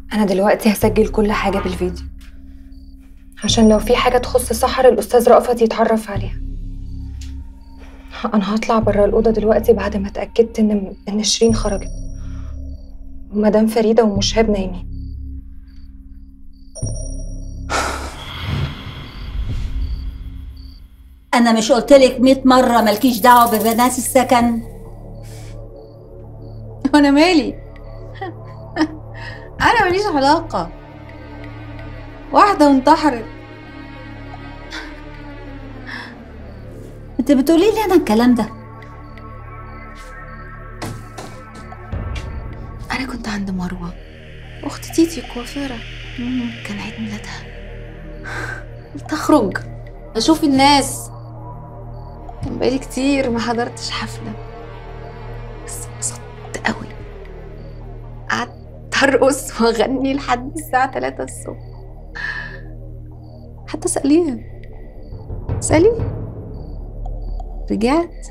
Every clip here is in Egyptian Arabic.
انا دلوقتي هسجل كل حاجه بالفيديو عشان لو في حاجه تخص سحر الاستاذ رأفت يتعرف عليها انا هطلع بره الاوضه دلوقتي بعد ما اتاكدت ان ان شيرين خرجت ومدام فريده ومشهاب نايمين انا مش قلت لك 100 مره مالكيش دعوه ببنات السكن وانا مالي انا ماليش علاقه واحده انتحرت انت بتقولي لي انا الكلام ده انا كنت عند مروه اخت تيتي الكوافيره كان عيد ميلادها قلت اخرج اشوف الناس كان بقالي كتير ما حضرتش حفله بس انبسطت قوي قعدت ارقص واغني لحد الساعه 3 الصبح حتى اساليها اسالي رجعت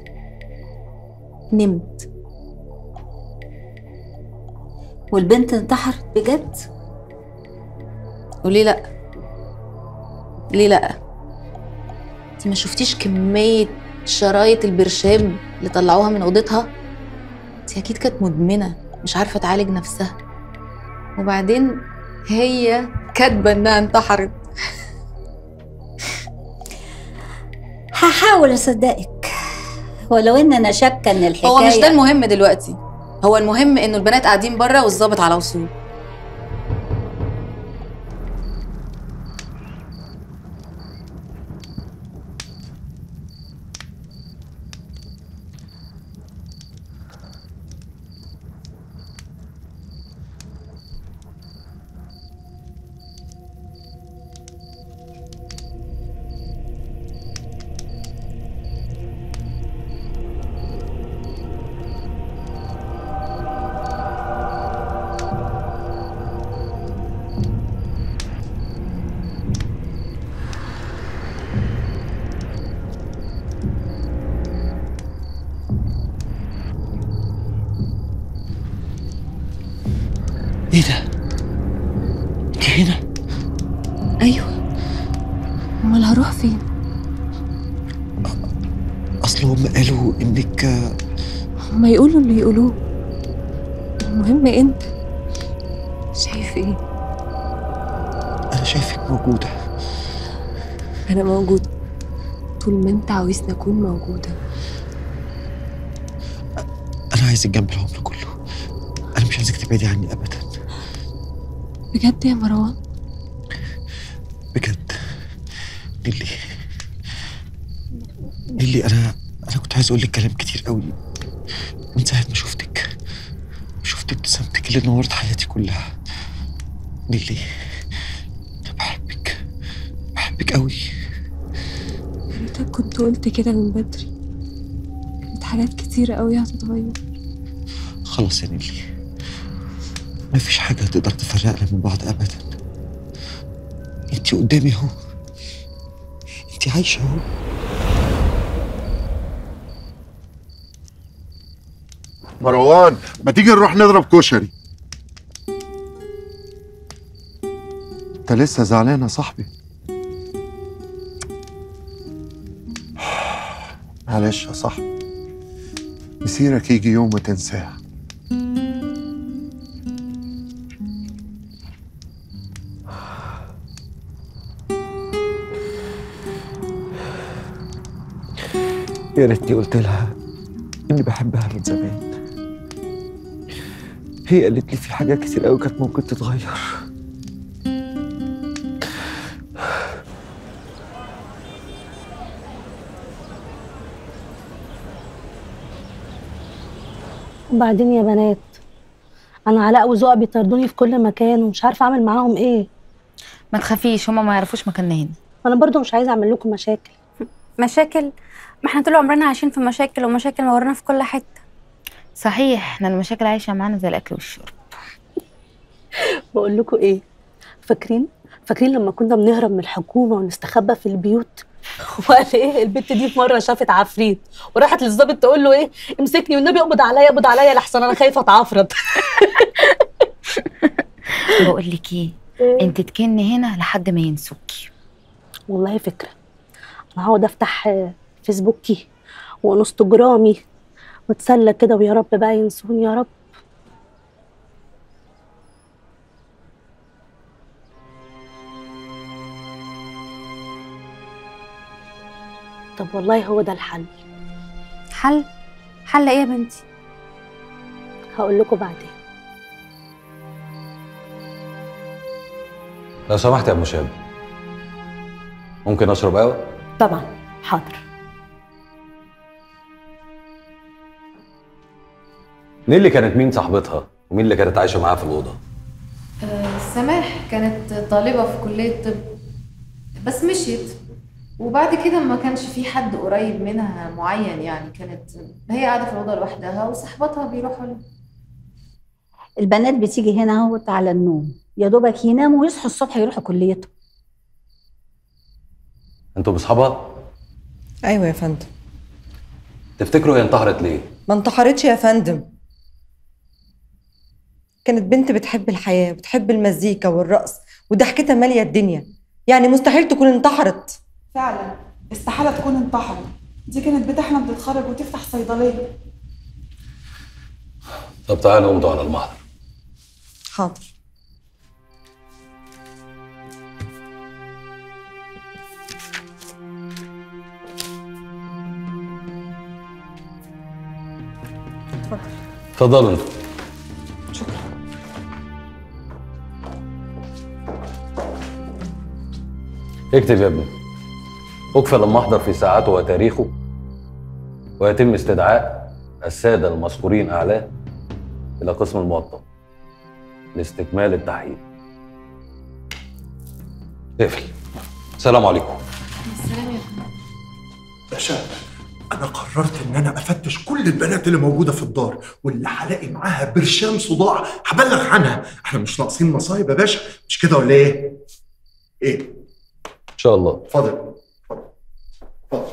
نمت والبنت انتحرت بجد وليه لا ليه لا انت ما شفتيش كمية شرايط البرشام اللي طلعوها من اوضتها انت اكيد كانت مدمنة مش عارفة تعالج نفسها وبعدين هي كاتبة انها انتحرت هحاول اصدقك ولو ان انا شاكه ان الحكايه هو مش ده المهم دلوقتي هو المهم انه البنات قاعدين بره والظابط على وصول ايه ده؟ انت هنا؟ ايوه امال هروح فين اصل هم قالوا انك هما يقولوا اللي يقولوه المهم انت شايف ايه انا شايفك موجودة انا موجود طول ما انت عاوزني اكون موجوده انا عايزك جنب العمر كله انا مش عايزك تبعدي عني ابدا بجد يا مروان بجد نيلي نيلي انا انا كنت عايز اقول لك كلام كتير قوي من ساعة ما شفتك شفت ابتسامتك اللي نورت حياتي كلها نيلي انا بحبك بحبك قوي يا ريتك كنت قلت كده من بدري كانت حاجات كتير قوي هتتغير خلاص يا نيلي مفيش حاجة تقدر تفرقنا من بعض أبدا انتي قدامي اهو انتي عايشة اهو مروان ما تيجي نروح نضرب كشري انت لسه زعلان يا صاحبي معلش يا صاحبي مسيرك يجي يوم وتنساه يا ريتني قلت لها اني بحبها من زمان هي قالت لي في حاجات كتير قوي كانت ممكن تتغير وبعدين يا بنات انا علاء وذوق بيطردوني في كل مكان ومش عارفه اعمل معاهم ايه ما تخافيش هما ما يعرفوش مكاننا هنا انا برضو مش عايزه اعمل لكم مشاكل مشاكل ما احنا طول عمرنا عايشين في مشاكل ومشاكل مورانا في كل حته صحيح احنا المشاكل عايشه معانا زي الاكل والشرب بقول لكم ايه فاكرين فاكرين لما كنا بنهرب من الحكومه ونستخبى في البيوت وقال ايه البت دي في مره شافت عفريت وراحت للظابط تقول له ايه امسكني والنبي اقبض عليا اقبض عليا لحسن انا خايفه اتعفرت بقول لك ايه انت تكني هنا لحد ما ينسوكي والله فكره انا هقعد افتح آه، فيسبوكي وانستجرامي واتسلى كده ويا رب بقى ينسوني يا رب طب والله هو ده الحل حل حل ايه يا بنتي هقول لكم بعدين لو سمحت يا ام شاب ممكن اشرب قهوه طبعا حاضر نيلي كانت مين صاحبتها ومين اللي كانت عايشه معاها في الاوضه سماح كانت طالبة في كلية طب بس مشيت وبعد كده ما كانش في حد قريب منها معين يعني كانت هي قاعدة في الأوضة لوحدها وصاحباتها بيروحوا لها البنات بتيجي هنا اهوت على النوم يا دوبك يناموا ويصحوا الصبح يروحوا كليتهم انتوا باصحابها ايوه يا فندم تفتكروا هي انتحرت ليه ما انتحرتش يا فندم كانت بنت بتحب الحياة بتحب المزيكا والرقص وضحكتها مالية الدنيا يعني مستحيل تكون انتحرت فعلا استحالة تكون انتحرت دي كانت بتحلم تتخرج وتفتح صيدلية طب تعالوا امضوا على المحضر حاضر اتفضلوا انتوا اكتب يا ابني اكفل المحضر في ساعته وتاريخه ويتم استدعاء السادة المذكورين أعلاه إلى قسم الموطن لاستكمال التحقيق اقفل السلام عليكم السلام يا فندم باشا انا قررت ان انا افتش كل البنات اللي موجوده في الدار واللي هلاقي معاها برشام صداع هبلغ عنها احنا مش ناقصين مصايب يا باشا مش كده ولا ايه ايه إن شاء الله اتفضل اتفضل اتفضل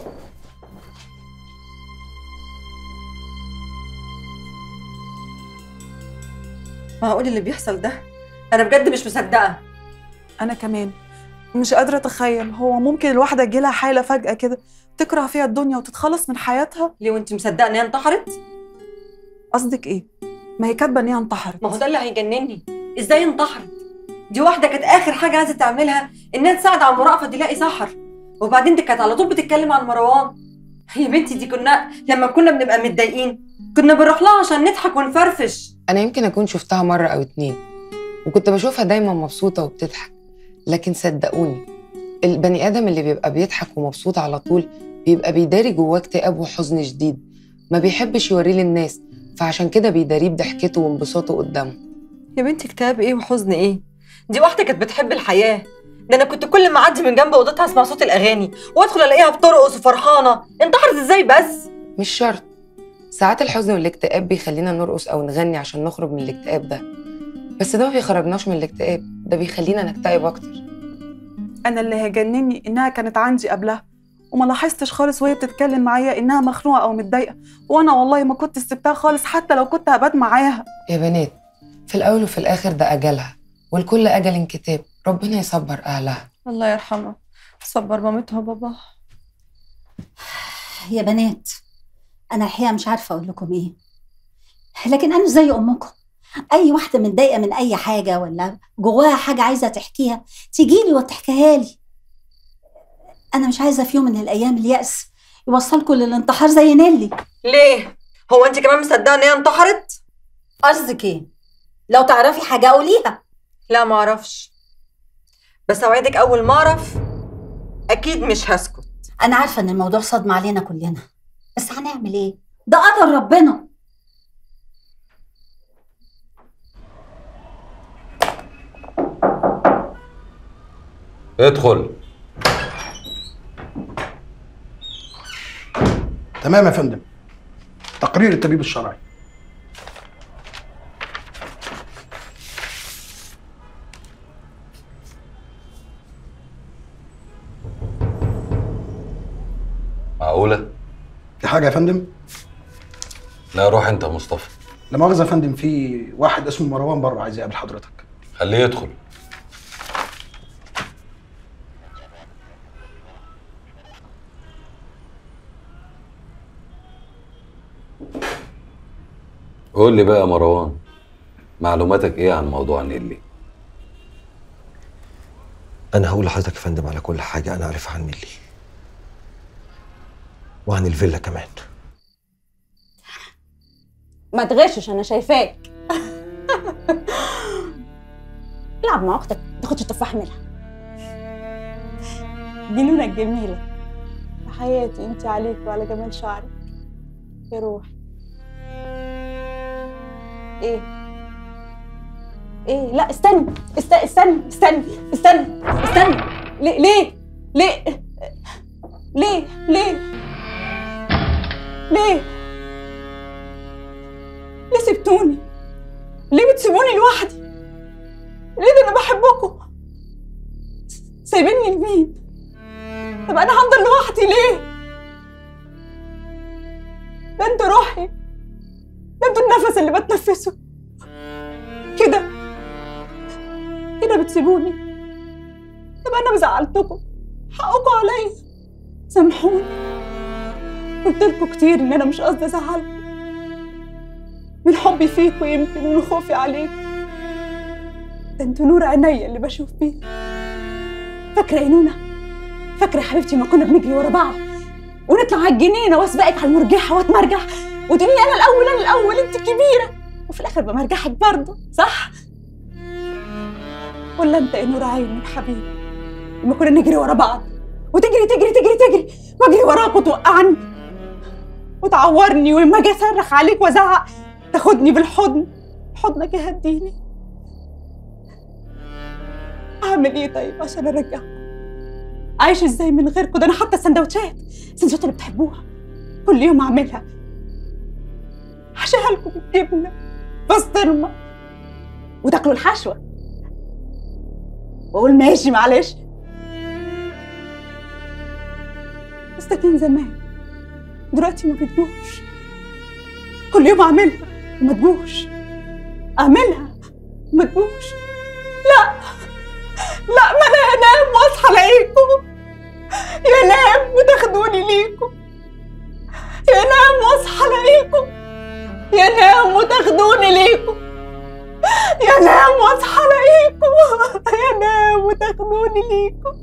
معقول اللي بيحصل ده انا بجد مش مصدقة أنا كمان مش قادرة أتخيل هو ممكن الواحدة تجيلها حالة فجأة كده تكره فيها الدنيا وتتخلص من حياتها ليه وانت مصدقة ان هي انتحرت قصدك إيه؟ ما هي كاتبة إن هي انتحرت ما هو ده اللي هيجنني ازاي انتحرت دي واحدة كانت اخر حاجة عايزة تعملها انها تساعد على المرافقة دي لاقي سحر وبعدين دي كانت على طول بتتكلم عن مروان يا بنتي دي كنا لما كنا بنبقى متضايقين كنا بنروح لها عشان نضحك ونفرفش أنا يمكن أكون شفتها مرة أو اتنين وكنت بشوفها دايما مبسوطة وبتضحك لكن صدقوني البني آدم اللي بيبقى بيضحك ومبسوط على طول بيبقى بيداري جواه اكتئاب وحزن شديد ما بيحبش يوريه للناس فعشان كده بيداريه بضحكته وانبساطه قدامه يا بنتي كتاب ايه وحزن ايه دي واحدة كانت بتحب الحياة ده انا كنت كل ما اعدي من جنب اوضتها اسمع صوت الاغاني وادخل الاقيها بترقص وفرحانة انتحرت ازاي بس مش شرط ساعات الحزن والاكتئاب بيخلينا نرقص أو نغني عشان نخرج من الاكتئاب ده بس ده ما بيخرجناش من الاكتئاب ده بيخلينا نكتئب أكتر أنا اللي هيجنني إنها كانت عندي قبلها وما لاحظتش خالص وهي بتتكلم معايا إنها مخنوقة أو متضايقة وأنا والله ما كنت سبتها خالص حتى لو كنت هبات معاها يا بنات في الأول وفي الآخر ده أجلها والكل أجل كتاب ربنا يصبر أهلها الله يرحمها صبر مامتها وباباها يا بنات انا الحقيقه مش عارفه اقول لكم ايه لكن انا زي امكم اي واحده متضايقه من اي حاجه ولا جواها حاجه عايزه تحكيها تجيلي وتحكيها لي انا مش عايزه في يوم من الايام الياس يوصلكم للانتحار زي نيلي ليه هو انت كمان مصدقة ان هي انتحرت قصدك ايه لو تعرفي حاجه قوليها لا ما اعرفش بس اوعدك اول ما اعرف اكيد مش هسكت انا عارفه ان الموضوع صدمه علينا كلنا بس هنعمل ايه ده قدر ربنا ادخل تمام يا فندم تقرير الطبيب الشرعي معقولة؟ في حاجه يا فندم لا روح انت يا مصطفى لا مؤاخذه يا فندم في واحد اسمه مروان بره عايز يقابل حضرتك خليه يدخل قول لي بقى يا مروان معلوماتك ايه عن موضوع نيلي انا هقول لحضرتك يا فندم على كل حاجه انا عارفها عن نيلي وعن الفيلا كمان ما تغشش انا شايفاك العب مع اختك ما تاخدش تفاح منها جنونك جميلة حياتي انت عليك وعلى جمال شعرك يا روحي ايه ايه لا استني است... استني استني استني استني ليه ليه ليه ليه ليه ليه ليه سبتوني ليه بتسيبوني لوحدي ليه ده انا بحبكم سايبيني لمين طب انا هفضل لوحدي ليه ده انتوا روحي ده انتوا النفس اللي بتنفسه كده كده بتسيبوني طب انا زعلتكم حقكم عليا سامحوني قلت لكم كتير ان انا مش قصدي ازعلكم من حبي فيكم يمكن ومن خوفي عليكم ده انتوا نور عينيا اللي بشوف بيه فاكره يا نونا فاكره يا حبيبتي ما كنا بنجري ورا بعض ونطلع على الجنينه واسبقك على المرجحه واتمرجح وتقولي لي انا الاول انا الاول انت الكبيره وفي الاخر بمرجحك برضه صح ولا انت يا نور عيني يا حبيبي لما كنا نجري ورا بعض وتجري تجري تجري تجري واجري وراك وتوقعني وتعورني ولما اجي اصرخ عليك وازعق تاخدني بالحضن حضنك يهديني اعمل ايه طيب عشان ارجعكم عايش ازاي من غيركم ده انا حتى السندوتشات السندوتشات اللي بتحبوها كل يوم اعملها حشيها لكم بالجبنه بسطرمه وتاكلوا الحشوه واقول ماشي معلش بس ده كان زمان دلوقتي ما بتجوش كل يوم اعملها وما تجوش اعملها وما تجوش لا لا ما انا انام واصحى الاقيكم ينام وتاخدوني ليكم ينام واصحى الاقيكم ينام وتاخدوني ليكم ينام واصحى الاقيكم ينام وتاخدوني ليكم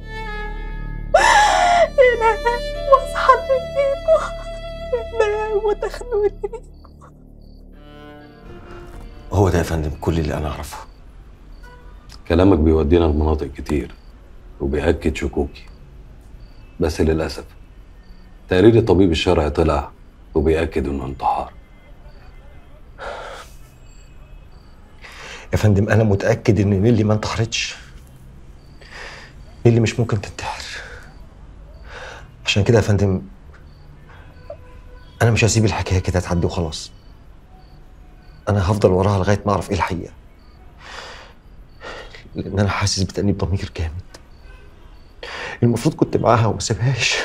ينام واصحى الاقيكم ينام وتاخدوني ليكم هو ده يا فندم كل اللي انا اعرفه كلامك بيودينا لمناطق كتير وبيأكد شكوكي بس للأسف تقرير الطبيب الشرعي طلع وبيأكد إنه انتحار يا فندم انا متاكد ان نيلي ما انتحرتش نيلي مش ممكن تنتحر عشان كده يا فندم انا مش هسيب الحكايه كده تعدي وخلاص انا هفضل وراها لغايه ما اعرف ايه الحقيقه لان انا حاسس بتانيب ضمير جامد المفروض كنت معاها وما سيبهاش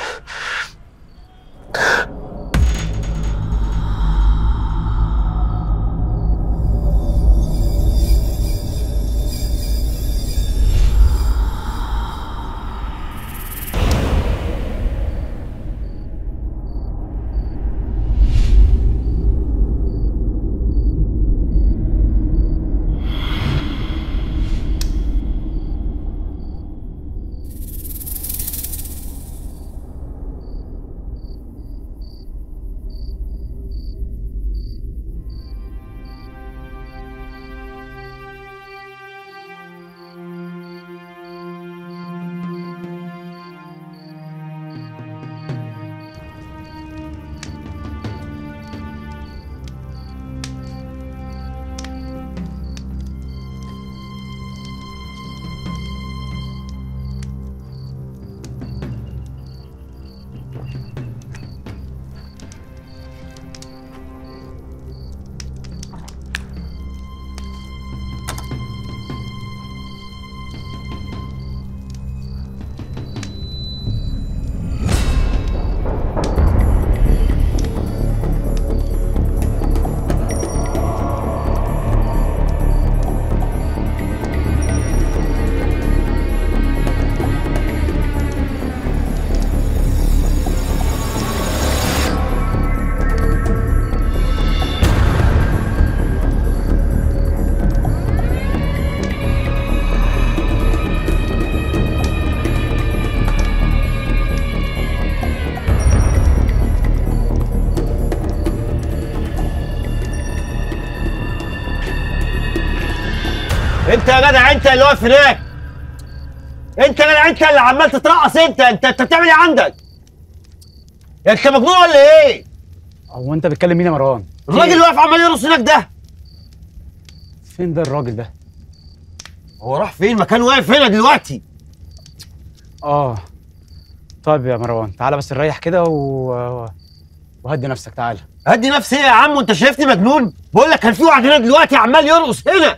انت يا جدع انت اللي واقف هناك انت يا جدع انت اللي عمال تترقص انت انت انت بتعمل ايه عندك؟ انت مجنون ولا ايه؟ هو انت بتكلم مين يا مروان؟ الراجل اللي واقف عمال يرقص هناك ده فين ده الراجل ده؟ هو راح فين؟ ما كان واقف هنا دلوقتي اه طيب يا مروان تعالى بس نريح كده و... وهدي نفسك تعالى هدي نفسي ايه يا عم وانت شايفني مجنون؟ بقول لك كان في واحد هنا دلوقتي عمال يرقص هنا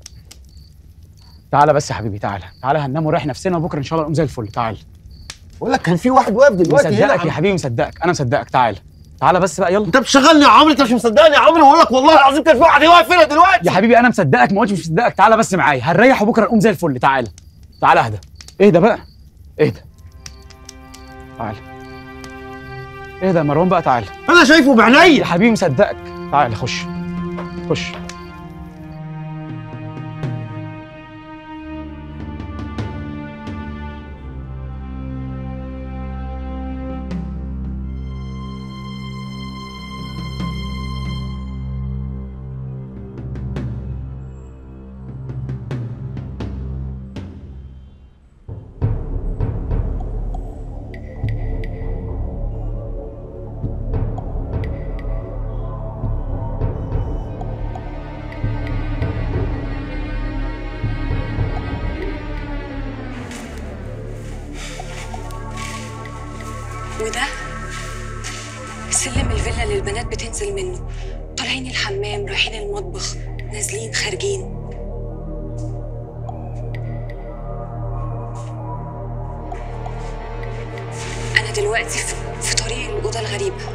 تعالى بس يا حبيبي تعالى تعالى هننام ونريح نفسنا وبكره ان شاء الله نقوم زي الفل تعالى بقول لك كان في واحد واقف دلوقتي هنا مصدقك عم- يا حبيبي مصدقك انا مصدقك تعالى تعالى بس بقى يلا انت بتشغلني يا عمرو انت مش مصدقني يا عمرو بقول لك والله العظيم كان في واحد واقف هنا دلوقتي يا حبيبي انا مصدقك ما قلتش مش مصدقك تعالى بس معايا هنريح وبكره نقوم زي الفل تعالى تعالى اهدى اهدى بقى اهدى تعالى اهدى يا مروان بقى تعالى انا شايفه بعينيا يا حبيبي مصدقك تعالى خش خش وده سلم الفيلا اللي البنات بتنزل منه طالعين الحمام رايحين المطبخ نازلين خارجين أنا دلوقتي في, في طريق الأوضة الغريبة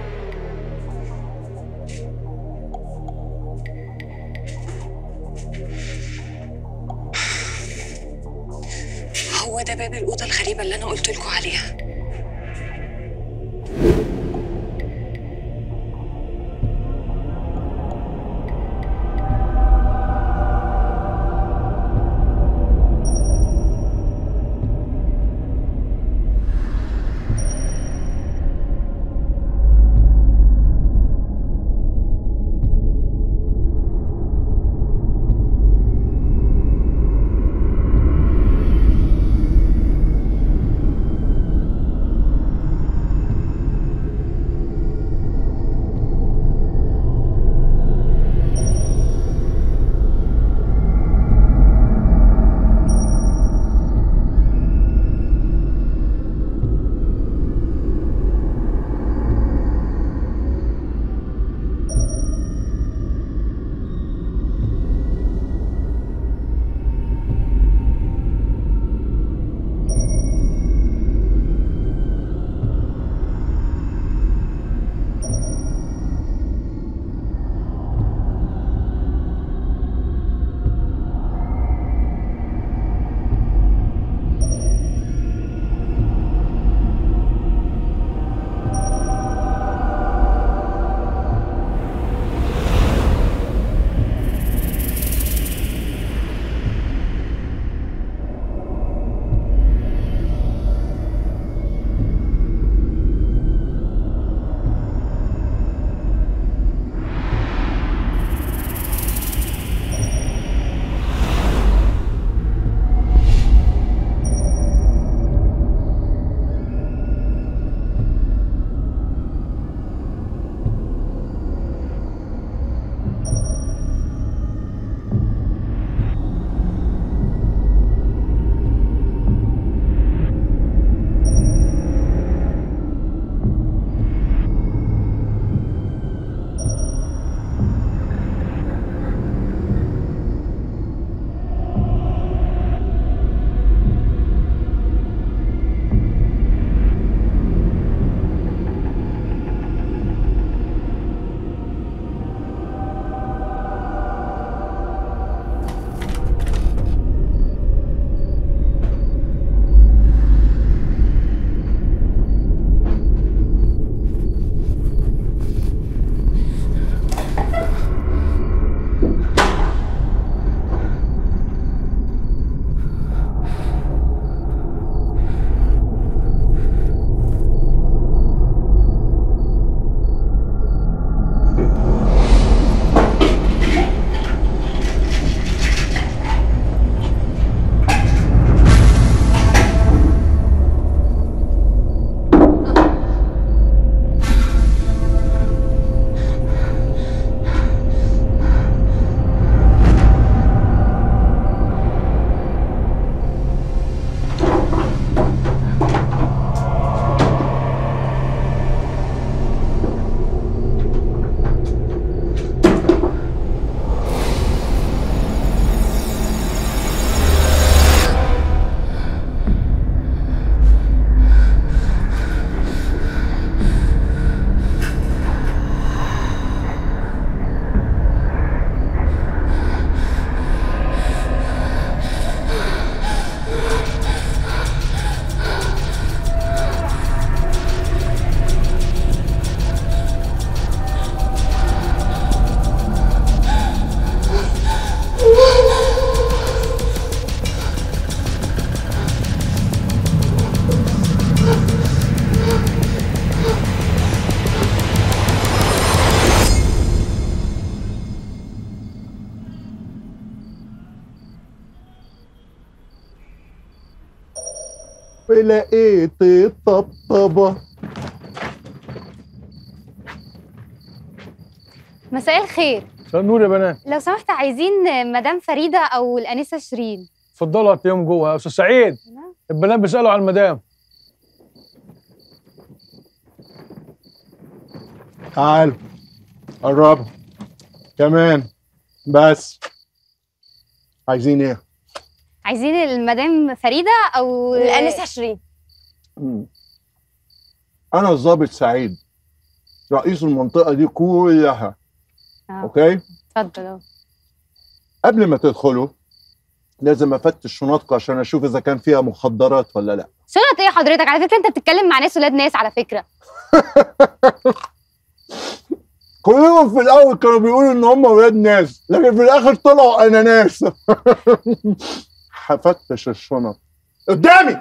هو ده باب الأوضة الغريبة اللي أنا قلت لكم عليها ولقيت الطبطبة مساء الخير مساء النور يا بنات لو سمحت عايزين مدام فريدة أو الأنسة شيرين اتفضلوا هتلاقيهم جوه يا استاذ سعيد البنات بيسالوا على المدام تعالوا قربوا كمان بس عايزين ايه؟ عايزين المدام فريدة أو الأنسة شيرين مم. انا الضابط سعيد رئيس المنطقة دي كلها اوكي؟ اتفضل أهو. قبل ما تدخلوا لازم افتش شنطكم عشان اشوف اذا كان فيها مخدرات ولا لا شنط إيه حضرتك على فكرة أنت بتتكلم مع ناس ولاد ناس على فكرة كلهم في الاول كانوا بيقولوا ان هم ولاد ناس لكن في الاخر طلعوا اناناس هفتش الشنط قدامي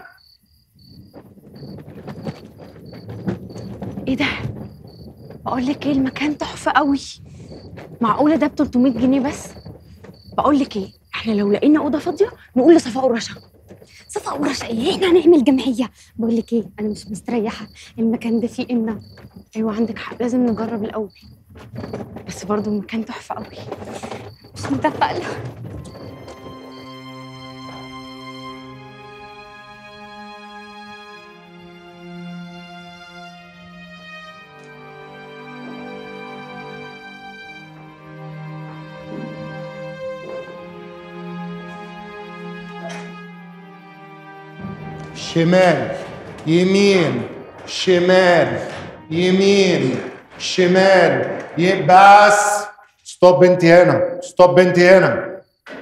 ايه ده بقول لك ايه المكان تحفه قوي معقوله ده ب 300 جنيه بس بقول لك ايه احنا لو لقينا اوضه فاضيه نقول لصفاء ورشا صفاء ورشا إيه إحنا هنعمل جمعية بقول لك إيه أنا مش مستريحة المكان ده فيه إمنا ايوه عندك حق لازم نجرب الاول بس برضه المكان تحفه قوي مش متفقة شمال يمين شمال يمين شمال ي- بس ستوب انت هنا ستوب انت هنا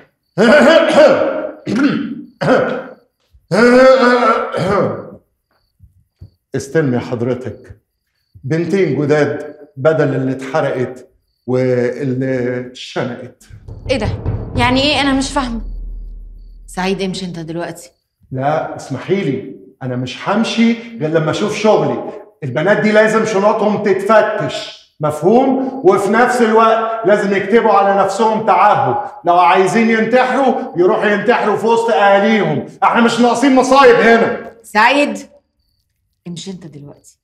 استلمي حضرتك بنتين جداد بدل اللي اتحرقت واللي اتشنقت ايه ده؟ يعني ايه انا مش فاهمه سعيد امشي انت دلوقتي لا اسمحي لي انا مش همشي غير لما اشوف شغلي البنات دي لازم شنطهم تتفتش مفهوم وفي نفس الوقت لازم يكتبوا على نفسهم تعهد لو عايزين ينتحروا يروحوا ينتحروا في وسط اهاليهم احنا مش ناقصين مصايب هنا سعيد امشي انت دلوقتي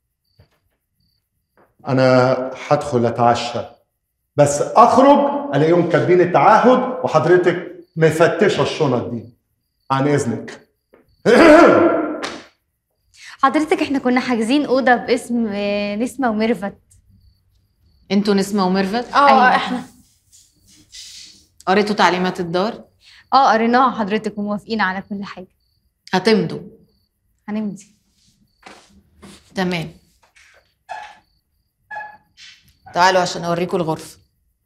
انا هدخل اتعشى بس اخرج الاقيهم كاتبين التعهد وحضرتك مفتشه الشنط دي عن اذنك حضرتك إحنا كنا حاجزين أوضة باسم آه، نسمة وميرفت انتوا نسمة وميرفت اه احنا قريتوا تعليمات الدار اه قريناها حضرتك وموافقين على كل حاجة هتمضوا هنمضي تمام تعالوا عشان اوريكم الغرفه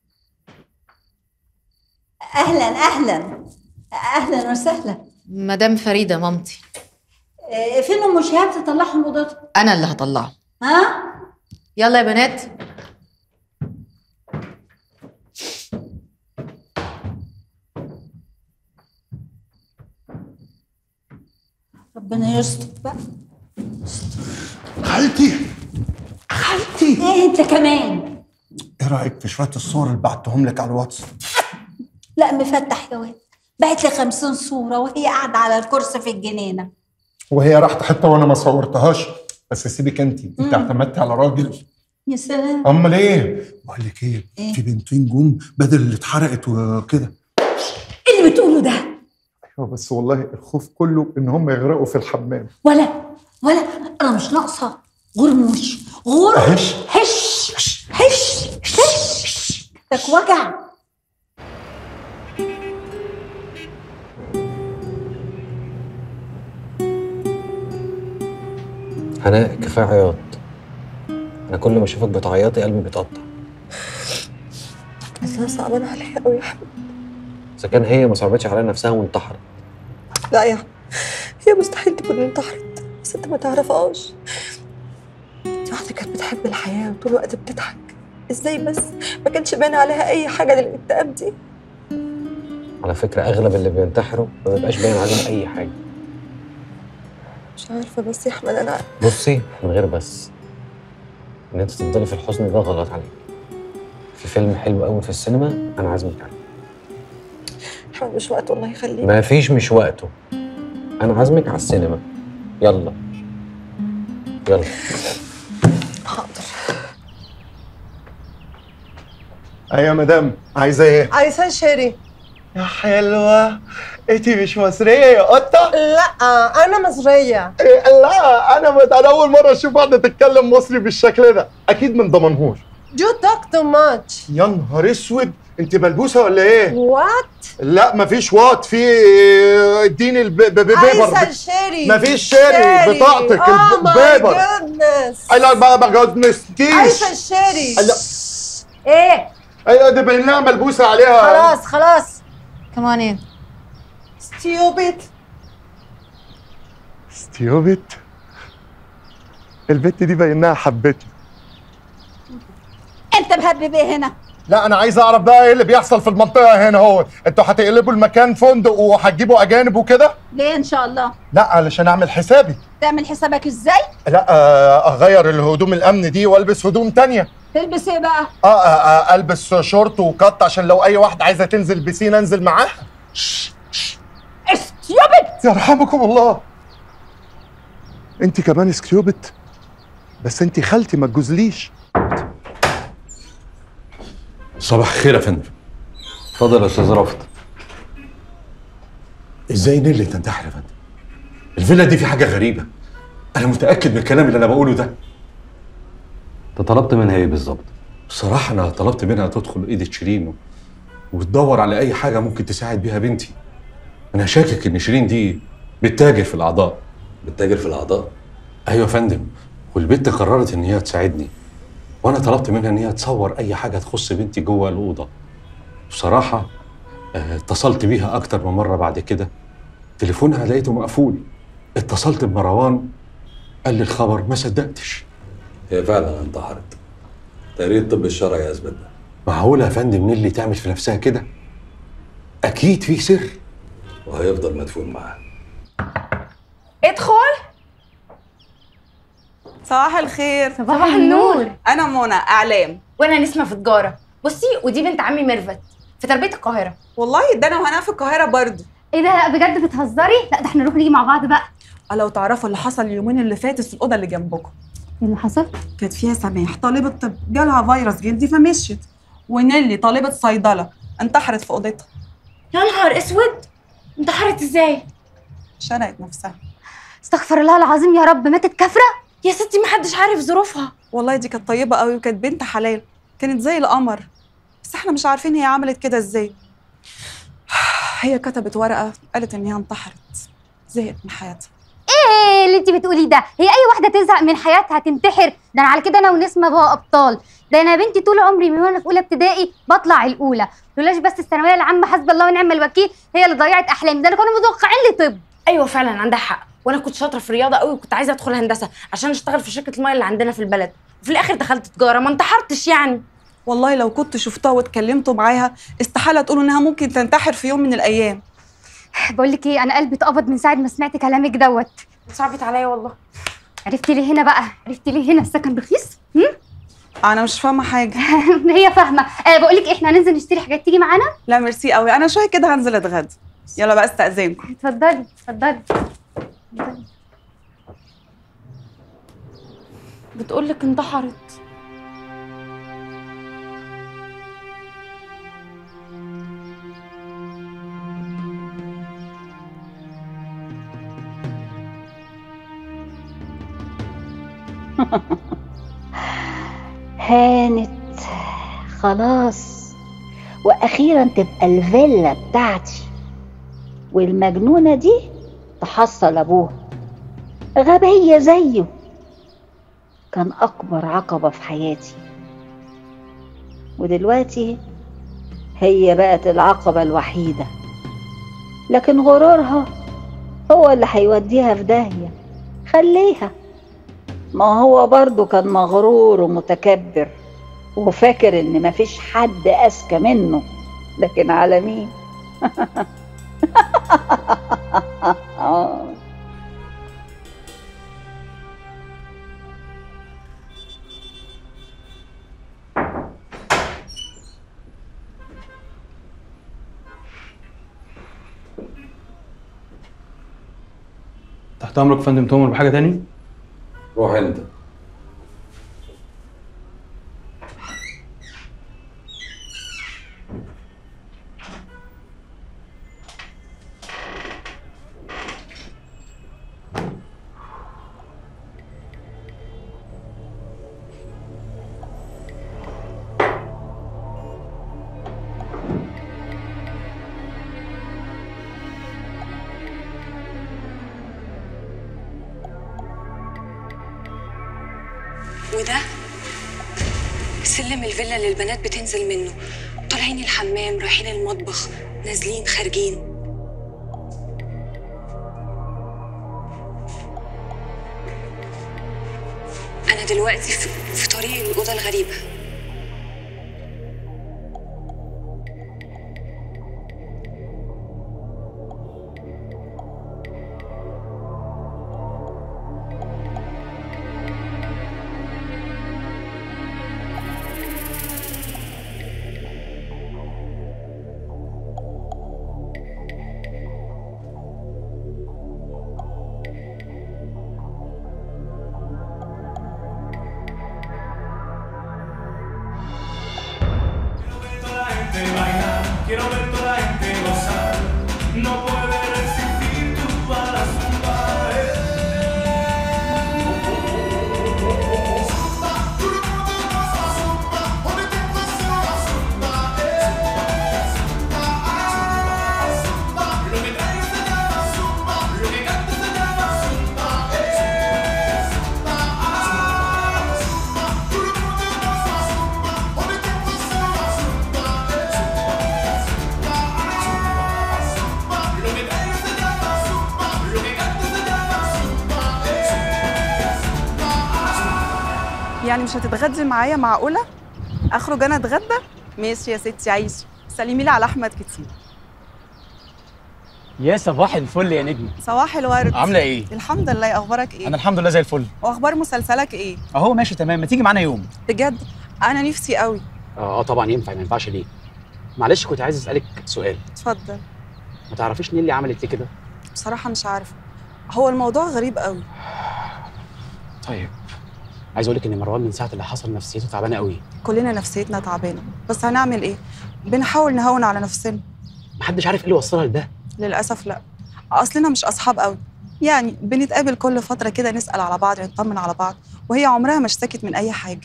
اهلا اهلا اهلا وسهلا مدام فريده مامتي آه، فين ام شهاب تطلعهم اوضتهم انا اللي هطلعهم ها يلا يا بنات ربنا يستر بقى خالتي خالتي ايه انت كمان ايه رايك في شويه الصور اللي بعتهم لك على الواتس لا مفتح يا واد بعت لي 50 صوره وهي قاعده على الكرسي في الجنينه وهي راحت حته وانا ما صورتهاش بس سيبك انت انت مم. اعتمدتي على راجل يا سلام امال ايه بقول لك ايه إيه؟ في بنتين جم بدل اللي اتحرقت وكده ايه اللي بتقوله ده ايوه بس والله الخوف كله ان هم يغرقوا في الحمام ولا ولا انا مش ناقصه غرموش غر هش. هش هش هش لك وجع هناء كفايه عياط انا كل ما اشوفك بتعيطي قلبي بيتقطع بس انا صعبانه عليها قوي يا احمد اذا كان هي ما صعبتش على نفسها وانتحرت لا يا احمد هي مستحيل تكون انتحرت بس انت ما تعرفهاش دي واحده كانت بتحب الحياه وطول الوقت بتضحك ازاي بس ما كانش باين عليها اي حاجه للاكتئاب دي على فكره اغلب اللي بينتحروا ما بيبقاش باين عليهم اي حاجه مش عارفه بس يا احمد انا بصي من غير بس ان انت تفضلي في الحزن ده غلط عليك في فيلم حلو قوي في السينما انا عازمك عليه احمد مش وقت والله يخليك ما فيش مش وقته انا عازمك على السينما يلا يلا ايوه يا مدام عايزه ايه؟ عايزة شيري يا حلوة انتي مش مصرية يا قطة؟ لا أنا مصرية إيه، لا انا مت... انا اول مرة اشوف واحدة تتكلم مصري بالشكل ده اكيد من دمنهور You talk too much يا نهار اسود انت ملبوسة ولا ايه؟ What؟ لا مفيش وات في اديني الب- ب- ب- بيبر عايزة شيري مفيش شيري بطاقتك Oh الب- my بيبر goodness لا ما ما جوزنستيش عايزة شيري لا ايه ايوه دي باين لها ملبوسة عليها خلاص خلاص كمان in Stupid ستيوبت البت دي باينها حبتني انت مهبب ايه هنا لا انا عايز اعرف بقى ايه اللي بيحصل في المنطقه هنا هو انتوا هتقلبوا المكان فندق وهتجيبوا اجانب وكده ليه ان شاء الله لا علشان اعمل حسابي تعمل حسابك ازاي لا آه، اغير الهدوم الامن دي والبس هدوم تانية تلبس ايه بقى اه, آه, آه البس شورت وكت عشان لو اي واحد عايزه تنزل بسين انزل معاها استيوبت يرحمكم الله انت كمان سكيوبت بس انت خالتي ما تجوزليش صباح الخير يا فندم اتفضل يا استاذ رافض ازاي نيلي تنتحر يا فندم الفيلا دي في حاجه غريبه انا متاكد من الكلام اللي انا بقوله ده انت طلبت منها ايه بالظبط بصراحه انا طلبت منها تدخل ايد شيرين و- وتدور على اي حاجه ممكن تساعد بيها بنتي انا شاكك ان شيرين دي بتتاجر في الاعضاء بتتاجر في الاعضاء ايوه يا فندم والبنت قررت ان هي تساعدني وانا طلبت منها ان هي تصور اي حاجه تخص بنتي جوه الاوضه بصراحه آه، اتصلت بيها اكتر من مره بعد كده تليفونها لقيته مقفول اتصلت بمروان قال لي الخبر ما صدقتش هي فعلا انتحرت تقرير الطب الشرعي اثبت ده معقوله يا فندم نيلي تعمل في نفسها كده اكيد في سر وهيفضل مدفون معاها ادخل صباح الخير صباح النور. انا منى اعلام وانا نسمه في تجاره بصي ودي بنت عمي ميرفت في تربيه القاهره والله ده انا وهنا في القاهره برضو ايه ده بجد بتهزري لا ده احنا نروح نيجي مع بعض بقى لو تعرفوا اللي حصل اليومين اللي فاتوا في الاوضه اللي جنبكم ايه اللي حصل كانت فيها سماح طالبه طب جالها فيروس جلدي فمشيت ونيلي طالبه صيدله انتحرت في اوضتها يا نهار اسود انتحرت ازاي شنقت نفسها استغفر الله العظيم يا رب ماتت كافره يا ستي محدش عارف ظروفها والله دي كانت طيبه قوي وكانت بنت حلال كانت زي القمر بس احنا مش عارفين هي عملت كده ازاي هي كتبت ورقه قالت ان هي انتحرت زهقت من حياتها ايه اللي انت بتقوليه ده هي اي واحده تزهق من حياتها تنتحر ده انا على كده انا ونسمه بقى ابطال ده انا يا بنتي طول عمري من وانا في اولى ابتدائي بطلع الاولى لولاش بس الثانويه العامه حسب الله ونعم الوكيل هي اللي ضيعت احلامي ده انا كانوا متوقعين لي طب ايوه فعلا عندها حق وانا كنت شاطره في الرياضه قوي وكنت عايزه ادخل هندسه عشان اشتغل في شركه الميه اللي عندنا في البلد وفي الاخر دخلت تجاره ما انتحرتش يعني والله لو كنت شفتها واتكلمتوا معاها استحاله تقولوا انها ممكن تنتحر في يوم من الايام بقول لك ايه انا قلبي اتقبض من ساعه ما سمعت كلامك دوت صعبت عليا والله عرفتي ليه هنا بقى عرفتي ليه هنا السكن رخيص هم؟ انا مش فاهمه حاجه هي فاهمه آه بقول لك احنا هننزل نشتري حاجات تيجي معانا لا ميرسي قوي انا شويه كده هنزل اتغدى يلا بقى استاذنكم اتفضلي اتفضلي بتقولك انتحرت هانت خلاص واخيرا تبقى الفيلا بتاعتي والمجنونه دي تحصل ابوها غبيه زيه كان اكبر عقبه في حياتي ودلوقتي هي بقت العقبه الوحيده لكن غرورها هو اللي هيوديها في داهيه خليها ما هو برضه كان مغرور ومتكبر وفاكر ان مفيش حد اذكى منه لكن على مين تحت امرك يا فندم تؤمر بحاجه تاني روح انت وده سلم الفيلا اللي البنات بتنزل منه طالعين الحمام رايحين المطبخ نازلين خارجين أنا دلوقتي في, في طريق الأوضة الغريبة Quiero ver toda la gente gozar. No puede resistir tu a la zumba. Lo que traigo se llama zumba. Lo que canto se llama zumba. Lo que traigo se llama zumba. Lo que canto se llama zumba. يعني مش هتتغدي معايا معقولة؟ أخرج أنا أتغدى؟ ماشي يا ستي عيشي سلمي لي على أحمد كتير يا صباح الفل يا نجمي صباح الورد عاملة إيه؟ الحمد لله أخبارك إيه؟ انا الحمد لله زي الفل وأخبار مسلسلك إيه؟ اهو ماشي تمام ما تيجي معانا يوم بجد أنا نفسي قوي اه اه طبعا ينفع ما ينفعش ليه معلش كنت عايز اسالك سؤال اتفضل ما تعرفيش نيلي عملت ايه كده بصراحة مش عارفة هو الموضوع غريب قوي طيب عايز اقول لك ان مروان من ساعه اللي حصل نفسيته تعبانه قوي كلنا نفسيتنا تعبانة بس هنعمل إيه؟ بنحاول نهون على نفسنا محدش عارف ايه اللي وصلها لده للأسف لا أصلنا مش أصحاب قوي يعني بنتقابل كل فترة كده نسأل على بعض نطمن على بعض وهي عمرها ما اشتكت من أي حاجة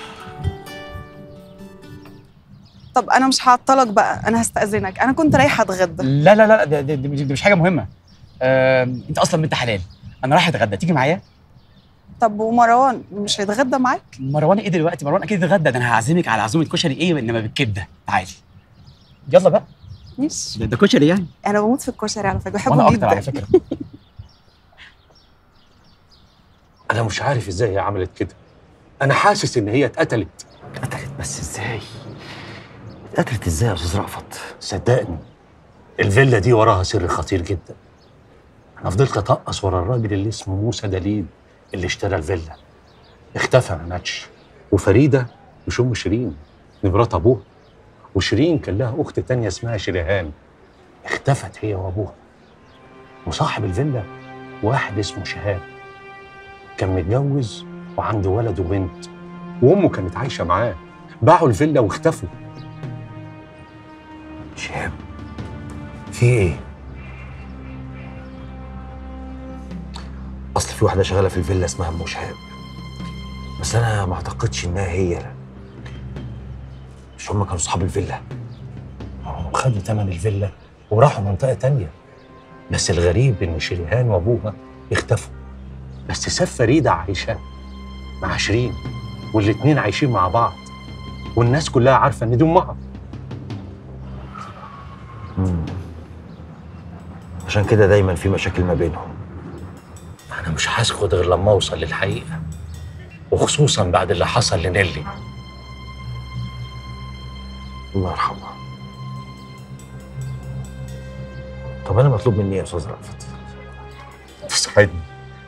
طب أنا مش هعطلك بقى أنا هستأذنك أنا كنت رايحة أتغدى لا لا لا ده, ده, ده, دي مش حاجه مهمه آه، انت اصلا بنت حلال انا رايح اتغدى تيجي معايا طب ومروان مش هيتغدى معاك؟ مروان ايه دلوقتي مروان اكيد اتغدى ده انا هعزمك على عزومه كشري ايه انما بالكبده تعالي يلا بقى ماشي ده, ده كشري يعني أنا بموت في الكشري على فكرة وانا بحبه اكتر جدا على فكره انا مش عارف ازاي هي عملت كده انا حاسس ان هي اتقتلت بس ازاي؟ اتقتلت ازاي يا استاذ رأفت؟ صدقني الفيلا دي وراها سر خطير جدا انا فضلت اطقص ورا الراجل اللي اسمه موسى دليل اللي اشترى الفيلا اختفى ما ماتش وفريده مش ام شيرين دي مرات ابوها وشيرين كان لها اخت تانية اسمها شريهان اختفت هي وابوها وصاحب الفيلا واحد اسمه شهاب كان متجوز وعنده ولد وبنت وامه كانت عايشه معاه باعوا الفيلا واختفوا شهاب في ايه؟ اصل في واحده شغاله في الفيلا اسمها ام شهاب بس انا ما اعتقدش انها هي مش هم كانوا اصحاب الفيلا هم خدوا تمن الفيلا وراحوا منطقة تانية بس الغريب إن شريهان وأبوها اختفوا بس ساب فريدة عايشة مع شيرين والاتنين عايشين مع بعض والناس كلها عارفة إن دي أمها مم. عشان كده دايما في مشاكل ما بينهم أنا مش هسكت غير لما أوصل للحقيقة وخصوصا بعد اللي حصل لنيلي الله يرحمها طب انا مطلوب مني ايه يا استاذ رأفت؟ تساعدني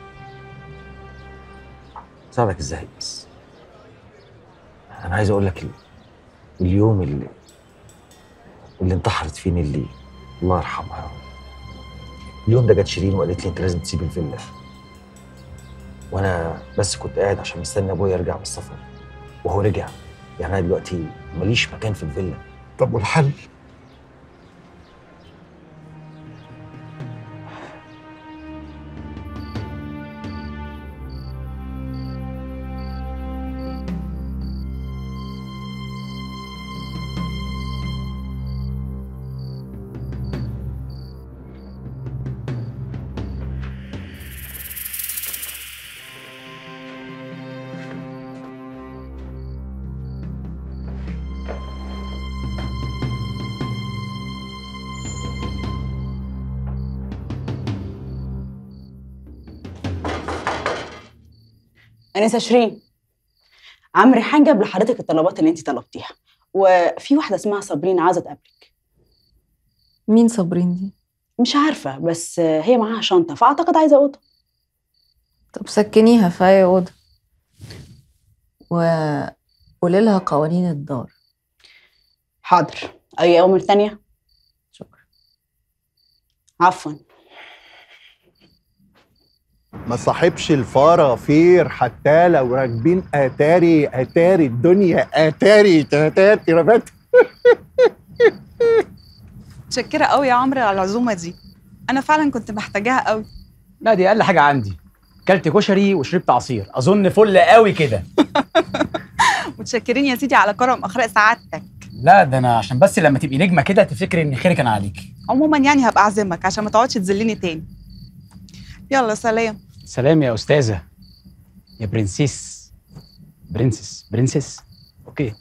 ساعدك ازاي بس؟ انا عايز اقول لك ال- اليوم اللي اللي انتحرت فيه نيلي الله يرحمها اليوم ده جت شيرين وقالت لي انت لازم تسيب الفيلا وانا بس كنت قاعد عشان مستني ابويا يرجع من السفر وهو رجع يعني انا دلوقتي ماليش مكان في الفيلا طب والحل؟ انسه شيرين عم ريحان جاب لحضرتك الطلبات اللي انت طلبتيها وفي واحده اسمها صابرين عايزه تقابلك مين صابرين دي مش عارفه بس هي معاها شنطه فاعتقد عايزه اوضه طب سكنيها في اي اوضه وقولي لها قوانين الدار حاضر اي اوامر تانية شكرا عفوا ما صاحبش الفرافير حتى لو راكبين اتاري اتاري الدنيا اتاري تاتاتي ربات متشكرة قوي يا عمرو على العزومة دي أنا فعلا كنت محتاجاها قوي لا دي اقل حاجه عندي كلت كشري وشربت عصير اظن فل قوي كده متشكرين يا سيدي على كرم أخلاق سعادتك لا ده انا عشان بس لما تبقي نجمه كده تفتكري ان خيري كان عليكي عموما يعني هبقى أعزمك عشان ما تقعدش تذلني تاني يلا سلام سلام يا استاذه يا برنسيس برنسس برنسس اوكي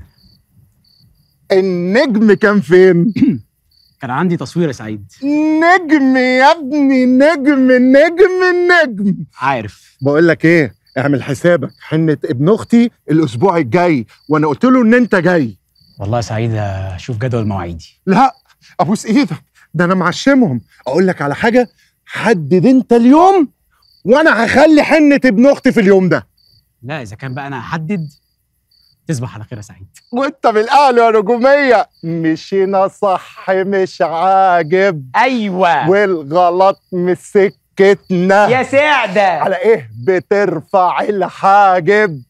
النجم كان فين؟ كان عندي تصوير يا سعيد نجم يا ابني نجم نجم نجم عارف بقول لك ايه اعمل حسابك حنة ابن اختي الاسبوع الجاي وانا قلت له ان انت جاي والله يا سعيد اشوف جدول مواعيدي لا ابوس ايدك ده انا معشمهم اقول لك على حاجه حدد انت اليوم وانا هخلي حنة ابن اختي في اليوم ده لا اذا كان بقى انا هحدد تصبح على خير يا سعيد وانت بالاهل يا نجوميه مشينا صح مش عاجب ايوه والغلط مش سكتنا يا سعده على ايه بترفع الحاجب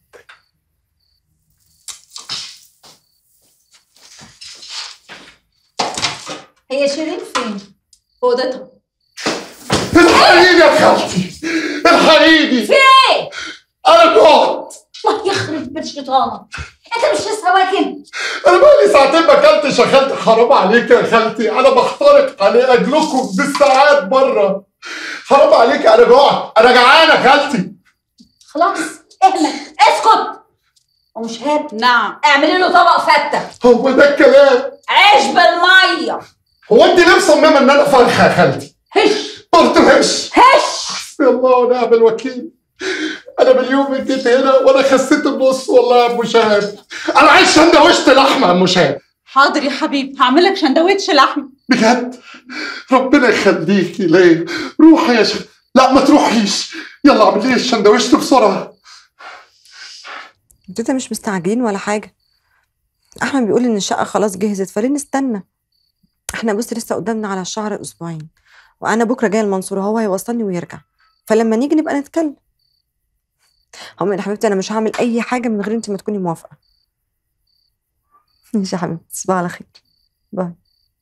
هي شيرين فين؟ في اوضتها الحقيقي يا خالتي الحقيقي في ايه؟ انا جوعت الله يخرب بيت شيطانك انت مش لسه واكل انا بقالي ساعتين ما اكلتش يا خالتي حرام عليك يا خالتي انا بخترق على اجلكم بالساعات بره حرام عليك انا جوعت انا جعان يا خالتي خلاص اهمل اسكت ومش هاب نعم اعملي له طبق فته هو ده الكلام عيش بالميه هو انت ليه مصممه ان انا فرخه يا خالتي هش قلت هش هش حسبي الله ونعم الوكيل انا من اليوم اللي جيت هنا وانا خسيت النص والله يا ابو شهاب انا عايز سندوتش لحمه يا ابو شهاب حاضر يا حبيبي هعمل لك سندوتش لحم بجد ربنا يخليكي ليا روحي يا شهاب لا ما تروحيش يلا اعملي لي السندوتش بسرعه انتوا مش مستعجلين ولا حاجة أحمد بيقول إن الشقة خلاص جهزت فليه نستنى احنا بص لسه قدامنا على الشهر أسبوعين وأنا بكرة جاية المنصورة هو هيوصلني ويرجع فلما نيجي نبقى نتكلم هم يا حبيبتي أنا مش هعمل أي حاجة من غير أنت ما تكوني موافقة ماشي يا حبيبتي تصبحي على خير باي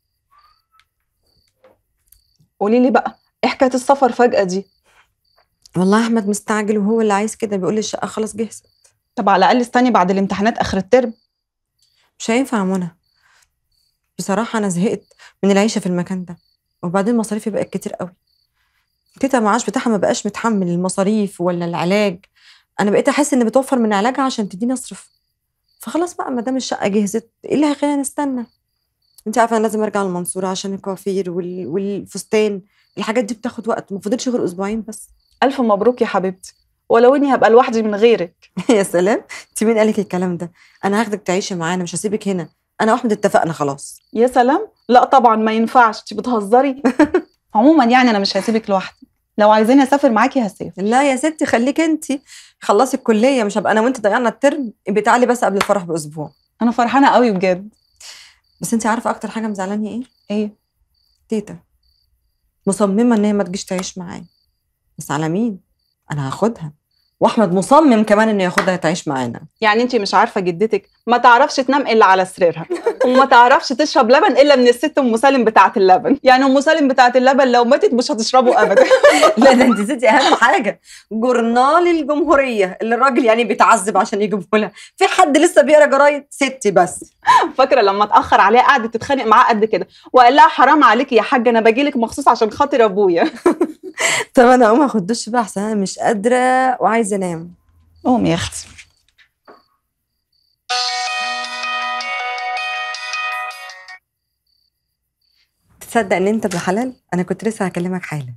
قولي لي بقى إيه حكاية السفر فجأة دي والله أحمد مستعجل وهو اللي عايز كده بيقول لي الشقة خلاص جهزت طب على الأقل استني بعد الامتحانات آخر الترم مش هينفع يا منى بصراحة أنا زهقت من العيشة في المكان ده وبعدين مصاريفي بقت كتير قوي تيتا المعاش بتاعها ما بقاش متحمل المصاريف ولا العلاج أنا بقيت أحس إن بتوفر من علاجها عشان تديني أصرف فخلاص بقى ما دام الشقة جهزت إيه اللي هيخلينا نستنى أنت عارفة أنا لازم أرجع المنصورة عشان الكوافير وال... والفستان الحاجات دي بتاخد وقت ما فضلش غير أسبوعين بس ألف مبروك يا حبيبتي ولو إني هبقى لوحدي من غيرك يا سلام انت مين قالك الكلام ده انا هاخدك تعيشي معانا مش هسيبك هنا انا واحمد اتفقنا خلاص يا سلام لا طبعا ما ينفعش انت بتهزري عموما يعني انا مش هسيبك لوحدي لو عايزاني اسافر معاكي هسافر لا يا ستي خليك انت خلصي الكليه مش هبقى انا وانت ضيعنا الترم ابقي تعالي بس قبل الفرح باسبوع انا فرحانه قوي بجد بس انت عارفه اكتر حاجه مزعلاني ايه ايه تيتا مصممه ان هي ما تجيش تعيش معايا بس على مين انا هاخدها واحمد مصمم كمان انه ياخدها تعيش معانا يعني انت مش عارفه جدتك ما تعرفش تنام الا على سريرها وما تعرفش تشرب لبن الا من الست ام سالم بتاعه اللبن يعني ام سالم بتاعه اللبن لو ماتت مش هتشربه ابدا لا ده انت نسيتي اهم حاجه جورنال الجمهوريه اللي الراجل يعني بيتعذب عشان يجيبه لها في حد لسه بيقرا جرايد ستي بس فاكره لما اتاخر عليها قعدت تتخانق معاه قد كده وقال لها حرام عليكي يا حاجه انا باجي لك مخصوص عشان خاطر ابويا طب انا اقوم اخد دش بقى احسن انا مش قادره وعايزه انام قومي يا اختي تصدق ان انت ابن حلال انا كنت لسه هكلمك حالا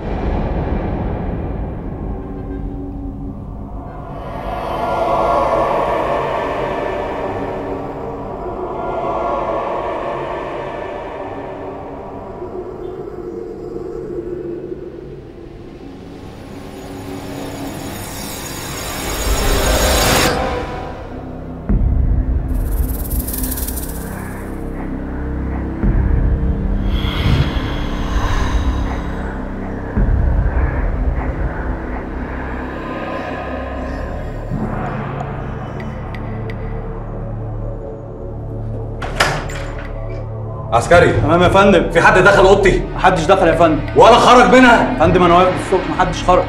عسكري تمام يا فندم في حد دخل اوضتي محدش دخل يا فندم ولا خرج منها يا فندم انا واقف الصبح محدش خرج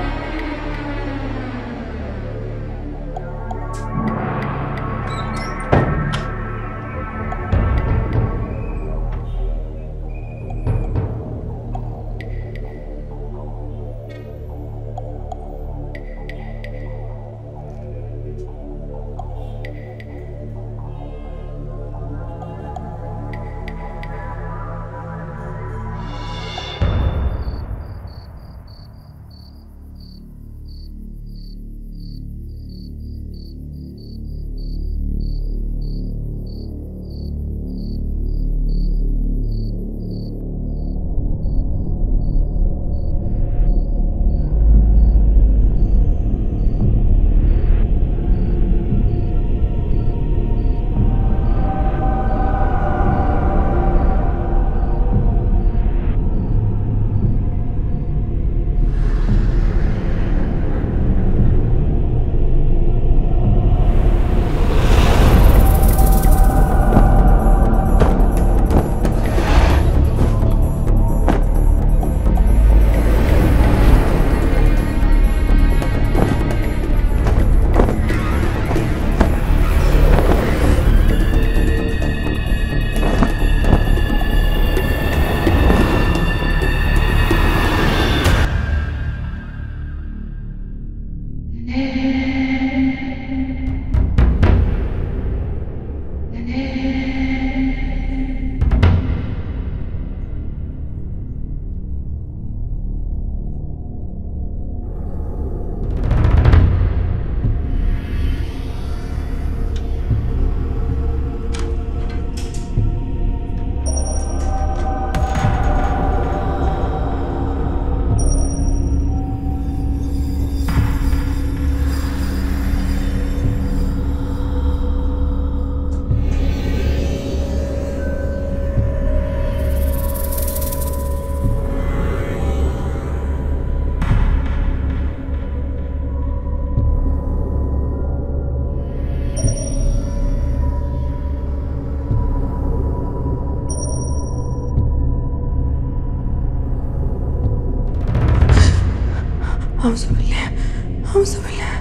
أعوذ بالله أعوذ بالله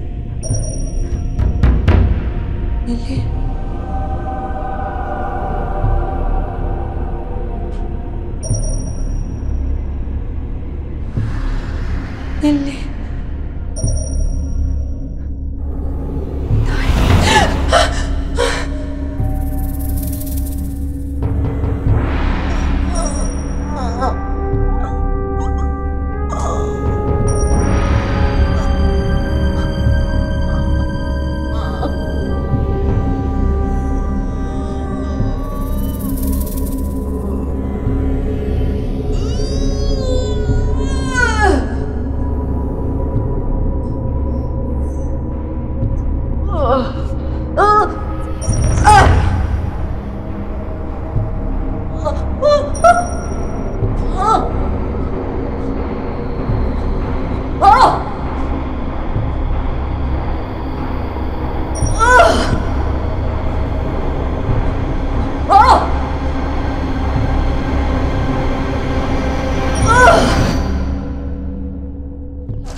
نيلي نيلي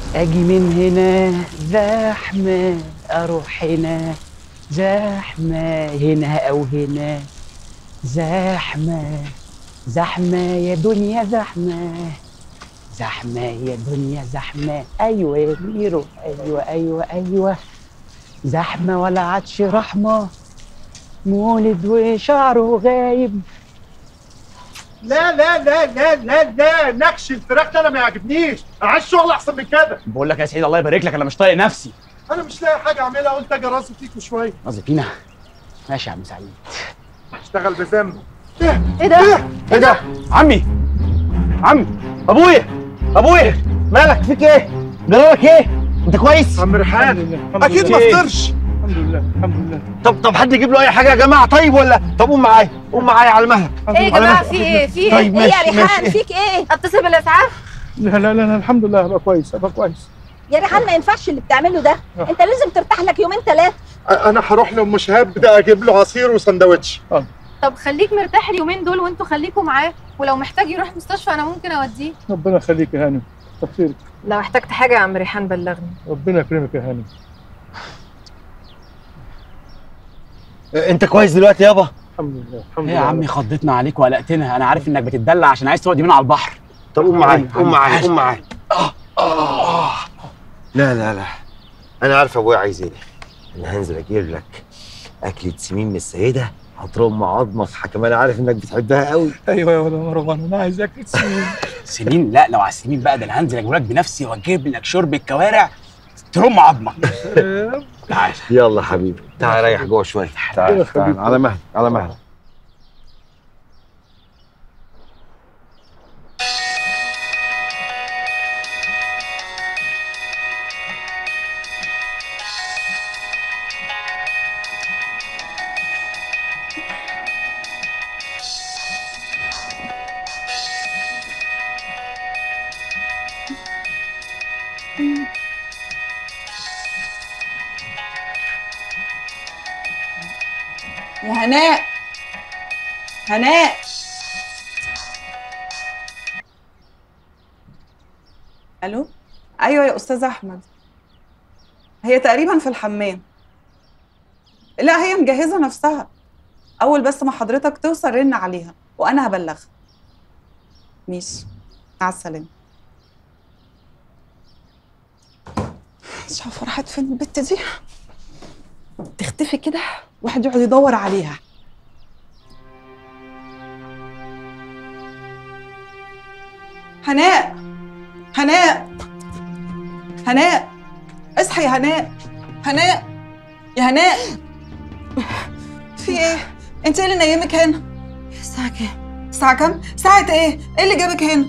اجي من هنا زحمه اروح هنا زحمه هنا او هنا زحمه زحمه يا دنيا زحمه زحمه يا دنيا زحمه ايوه يا ميرو ايوه ايوه ايوه زحمه ولا عادش رحمه مولد وشعره غايب لا لا لا لا لا لا نكش الفراخ ده انا ما يعجبنيش انا عايز شغل احسن من كده بقول لك يا سعيد الله يبارك لك انا مش طايق نفسي انا مش لاقي حاجه اعملها قلت اجي راسي فيكوا شويه قصدي فينا ماشي يا عم سعيد اشتغل بذنب ايه ده؟ ايه ده؟ عمي عمي ابويا ابويا مالك فيك ايه؟ جرالك ايه؟ انت كويس؟ عم ريحان اكيد ما فطرش الحمد لله الحمد لله طب طب حد يجيب له اي حاجه يا جماعه طيب ولا طب قوم معايا قوم معايا على المهل ايه يا جماعه في ايه في ايه طيب ايه يا ماشي، ريحان ماشي. فيك ايه اتصل بالاسعاف لا لا لا لا، الحمد لله هبقى كويس هبقى كويس يا ريحان ما ينفعش اللي بتعمله ده انت لازم ترتاح لك يومين ثلاثه انا هروح لام شهاب ده اجيب له عصير وسندوتش طب خليك مرتاح اليومين دول وانتوا خليكوا معاه ولو محتاج يروح مستشفى انا ممكن اوديه ربنا يخليك يا هانم كتر خيرك لو احتجت حاجه يا عم ريحان بلغني ربنا يكرمك يا هانم انت كويس دلوقتي يابا الحمد لله الحمد ايه لله يا عمي خضتنا عليك وقلقتنا انا عارف انك بتتدلع عشان عايز تقعد يمين على البحر طب قوم معايا قوم معايا عايش. قوم معايا لا لا لا انا عارف ابويا عايز ايه انا هنزل اجيب لك اكله سمين من السيده هترم عظمك كمان عارف انك بتحبها قوي ايوه يا ولد مروان انا عايز اكل سمين سمين لا لو على السمين بقى ده انا هنزل اجيب لك بنفسي واجيب لك شرب الكوارع ترم عظمك تعال يلا حبيبي تعال ريح جوه شويه تعال تعال على مهلك على مهلك يا هناء هناء الو ايوه يا استاذ احمد هي تقريبا في الحمام لا هي مجهزه نفسها اول بس ما حضرتك توصل رن عليها وانا هبلغها ماشي مع السلامه مش عارفه راحت فين البت دي تختفي كده واحد يقعد يدور عليها هناء هناء هناء اصحي يا هناء هناء يا هناء في ايه انت ايه اللي نايمك هنا الساعة كام؟ الساعه كام ساعه ايه ايه اللي جابك هنا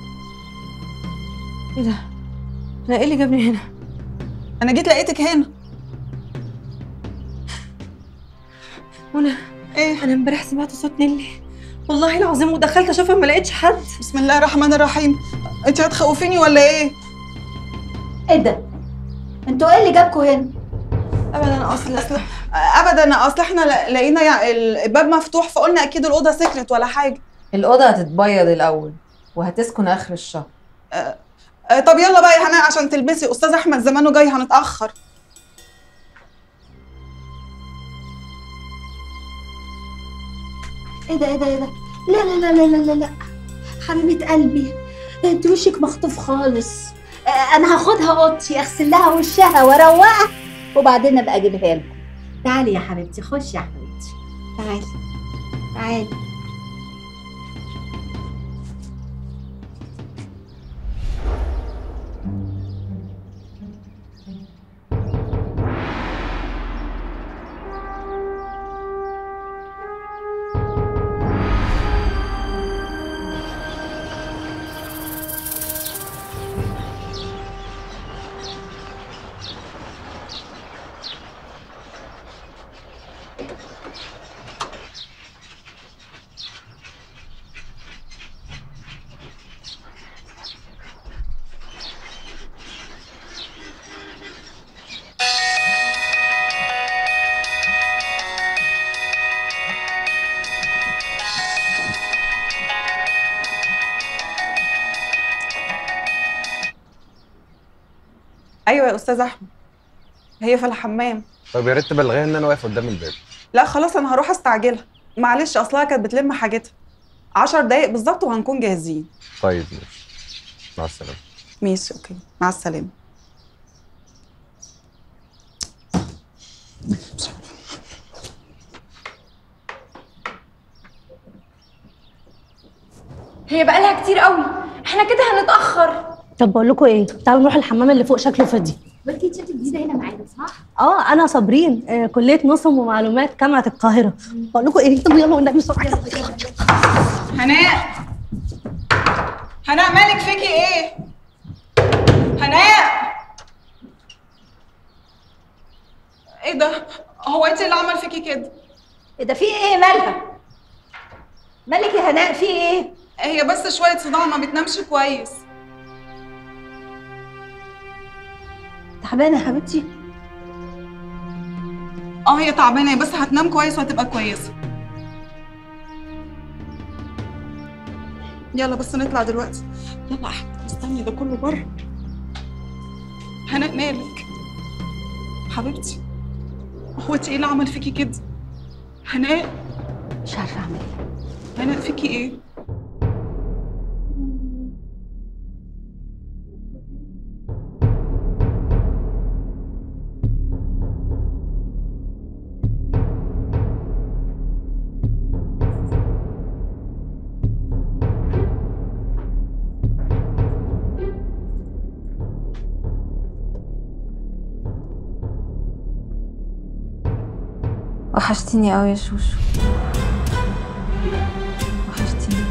ايه ده؟ انا ايه اللي جابني هنا؟ انا جيت لقيتك هنا وانا ايه انا امبارح سمعت صوت نيلي والله العظيم ودخلت اشوفها ما لقيتش حد بسم الله الرحمن الرحيم انت هتخوفيني ولا ايه ايه ده انتوا ايه اللي جابكوا هنا ابدا اصل ابدا اصل احنا ل- لقينا يع- الباب مفتوح فقلنا اكيد الاوضه سكرت ولا حاجه الأوضة هتتبيض الأول وهتسكن آخر الشهر آه، طب يلا بقى يا هناء عشان تلبسي استاذ احمد زمانه جاي هنتاخر ايه ده ايه ده ايه ده لا لا لا لا لا لا لا حبيبه قلبي انت وشك مخطوف خالص آه، انا هاخدها اوضتي اغسل لها وشها واروقها وبعدين ابقى اجيبها لكم تعالي يا حبيبتي خشي يا حبيبتي تعالي تعالي ايوه يا استاذ احمد هي في الحمام طب يا ريت تبلغيها ان انا واقف قدام الباب لا خلاص انا هروح استعجلها معلش اصلها كانت بتلم حاجتها عشر دقايق بالظبط وهنكون جاهزين طيب ماشي مع السلامه ماشي اوكي مع السلامه هي بقالها كتير قوي احنا كده هنتاخر طب بقول لكم ايه تعالوا نروح الحمام اللي فوق شكله فاضي بنتي انت جديده هنا معانا صح؟ اه انا صابرين آه كليه نظم ومعلومات جامعه القاهره بقول لكم ايه طب يلا والنبي بسرعه يلا يلا هناء هناء مالك فيكي ايه هناء ايه ده هو انت اللي عمل فيكي كده ايه ده في ايه مالها مالك يا هناء في ايه هي بس شويه صداع ما بتنامش كويس تعبانه يا حبيبتي اه هي تعبانه بس هتنام كويس وهتبقى كويسه يلا بس نطلع دلوقتي يلا احمد استني ده كله بره هناء مالك حبيبتي هو انت ايه اللي عمل فيكي كده هناء مش عارفه اعمل ايه هناء فيكي ايه وحشتيني قوي يا شوشو وحشتيني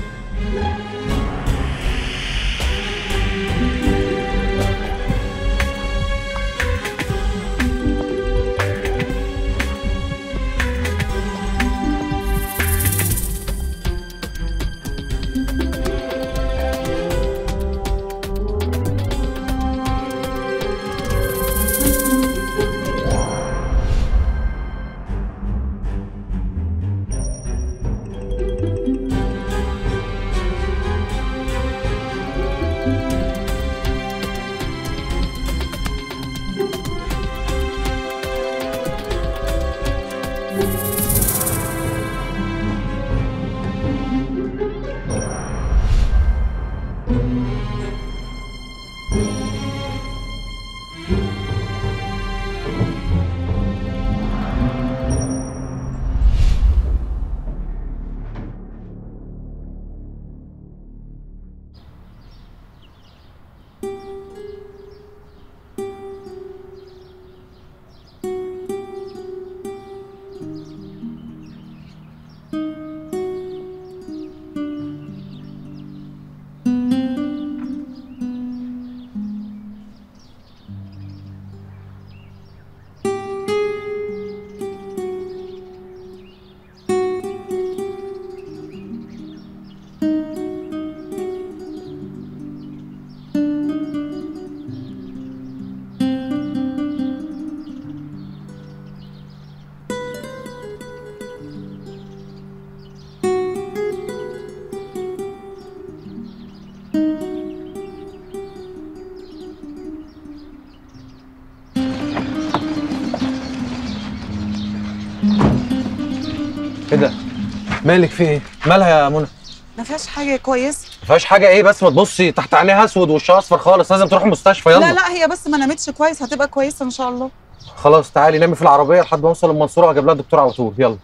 ايه ده مالك في ايه مالها يا منى ما فيهاش حاجه كويسه ما فيهاش حاجه ايه بس ما تبصي تحت عينيها اسود وشها اصفر خالص لازم تروح المستشفى يلا لا لا هي بس ما نامتش كويس هتبقى كويسه ان شاء الله خلاص تعالي نامي في العربيه لحد ما اوصل المنصوره وهجيب لها الدكتور على طول يلا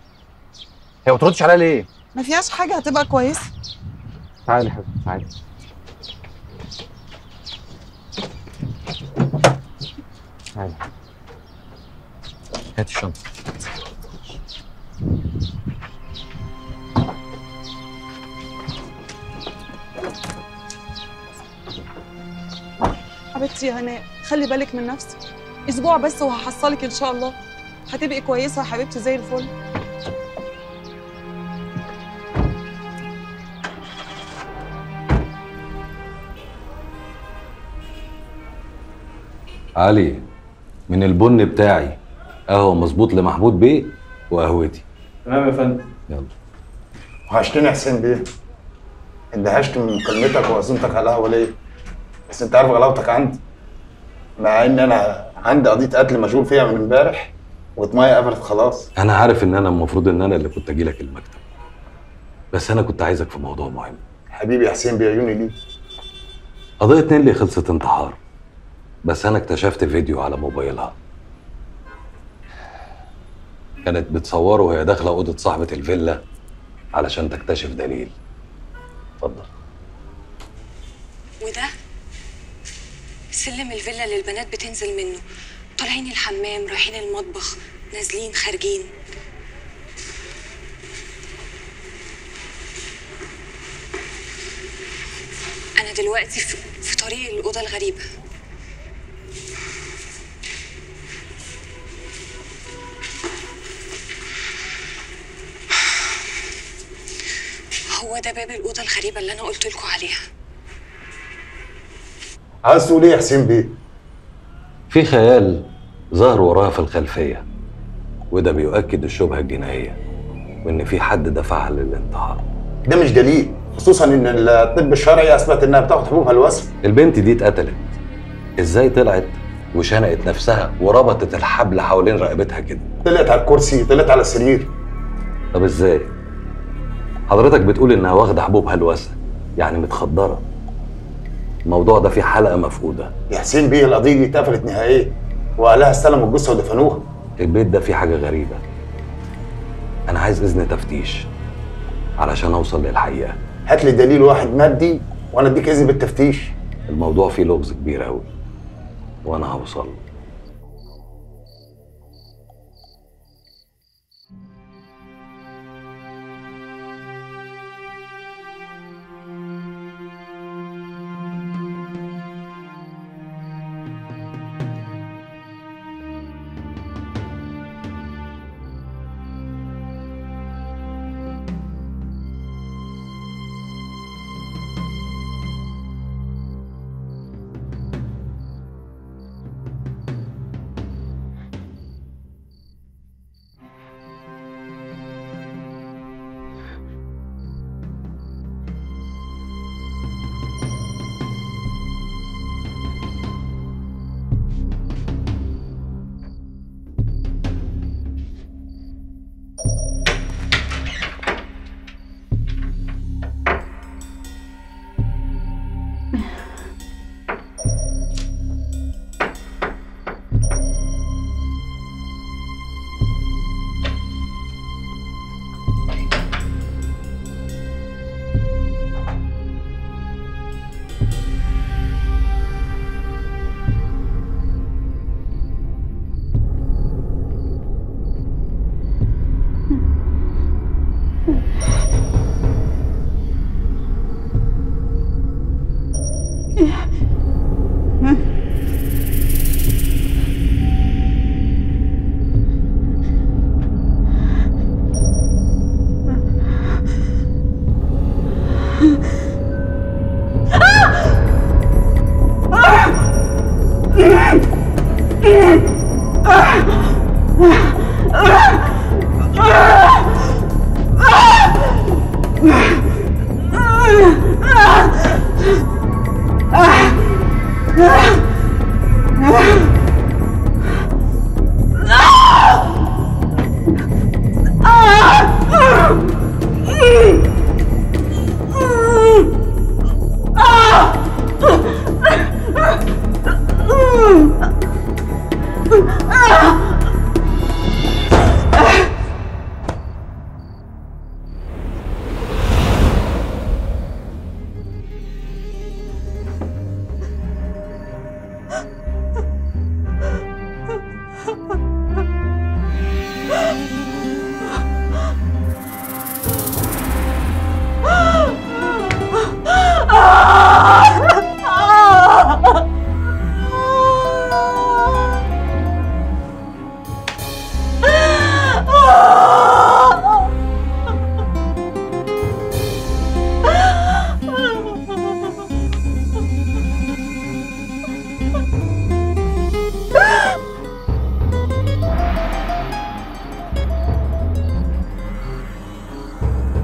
هي ما بتردش عليا ليه ما فيهاش حاجه هتبقى كويسه تعالي يا حبيبتي تعالي تعالي هاتي الشنطه حبيبتي يا هناء خلي بالك من نفسك اسبوع بس وهحصلك ان شاء الله هتبقي كويسه يا حبيبتي زي الفل علي من البن بتاعي قهوه مظبوط لمحمود بيه وقهوتي تمام يا فندم يلا وحشتني يا حسين بيه اندهشت من مكالمتك وعزومتك على القهوه ليه بس انت عارف غلاوتك عندي مع ان انا عندي قضيه قتل مشغول فيها من امبارح وطمايه قفلت خلاص انا عارف ان انا المفروض ان انا اللي كنت اجي لك المكتب بس انا كنت عايزك في موضوع مهم حبيبي يا حسين بعيوني ليه قضيه نيلي خلصت انتحار بس انا اكتشفت فيديو على موبايلها كانت بتصوره وهي داخله اوضه صاحبه الفيلا علشان تكتشف دليل اتفضل وده سلم الفيلا اللي البنات بتنزل منه طالعين الحمام رايحين المطبخ نازلين خارجين انا دلوقتي في, في طريق الاوضه الغريبه هو ده باب الاوضه الغريبه اللي انا قلت لكم عليها عايز تقول ايه يا حسين بيه في خيال ظهر وراها في الخلفيه وده بيؤكد الشبهه الجنائيه وان في حد دفعها للانتحار ده مش دليل خصوصا ان الطب الشرعي اثبت انها بتاخد حبوب هلوسه البنت دي اتقتلت ازاي طلعت وشنقت نفسها وربطت الحبل حوالين رقبتها كده طلعت على الكرسي طلعت على السرير طب ازاي حضرتك بتقول انها واخده حبوب هلوسه يعني متخدره الموضوع ده فيه حلقه مفقوده يا حسين بيه القضيه دي اتقفلت نهائيا واهلها استلموا الجثه ودفنوها البيت ده فيه حاجه غريبه انا عايز اذن تفتيش علشان اوصل للحقيقه هات لي دليل واحد مادي وانا اديك اذن بالتفتيش الموضوع فيه لغز كبير قوي وانا هوصل له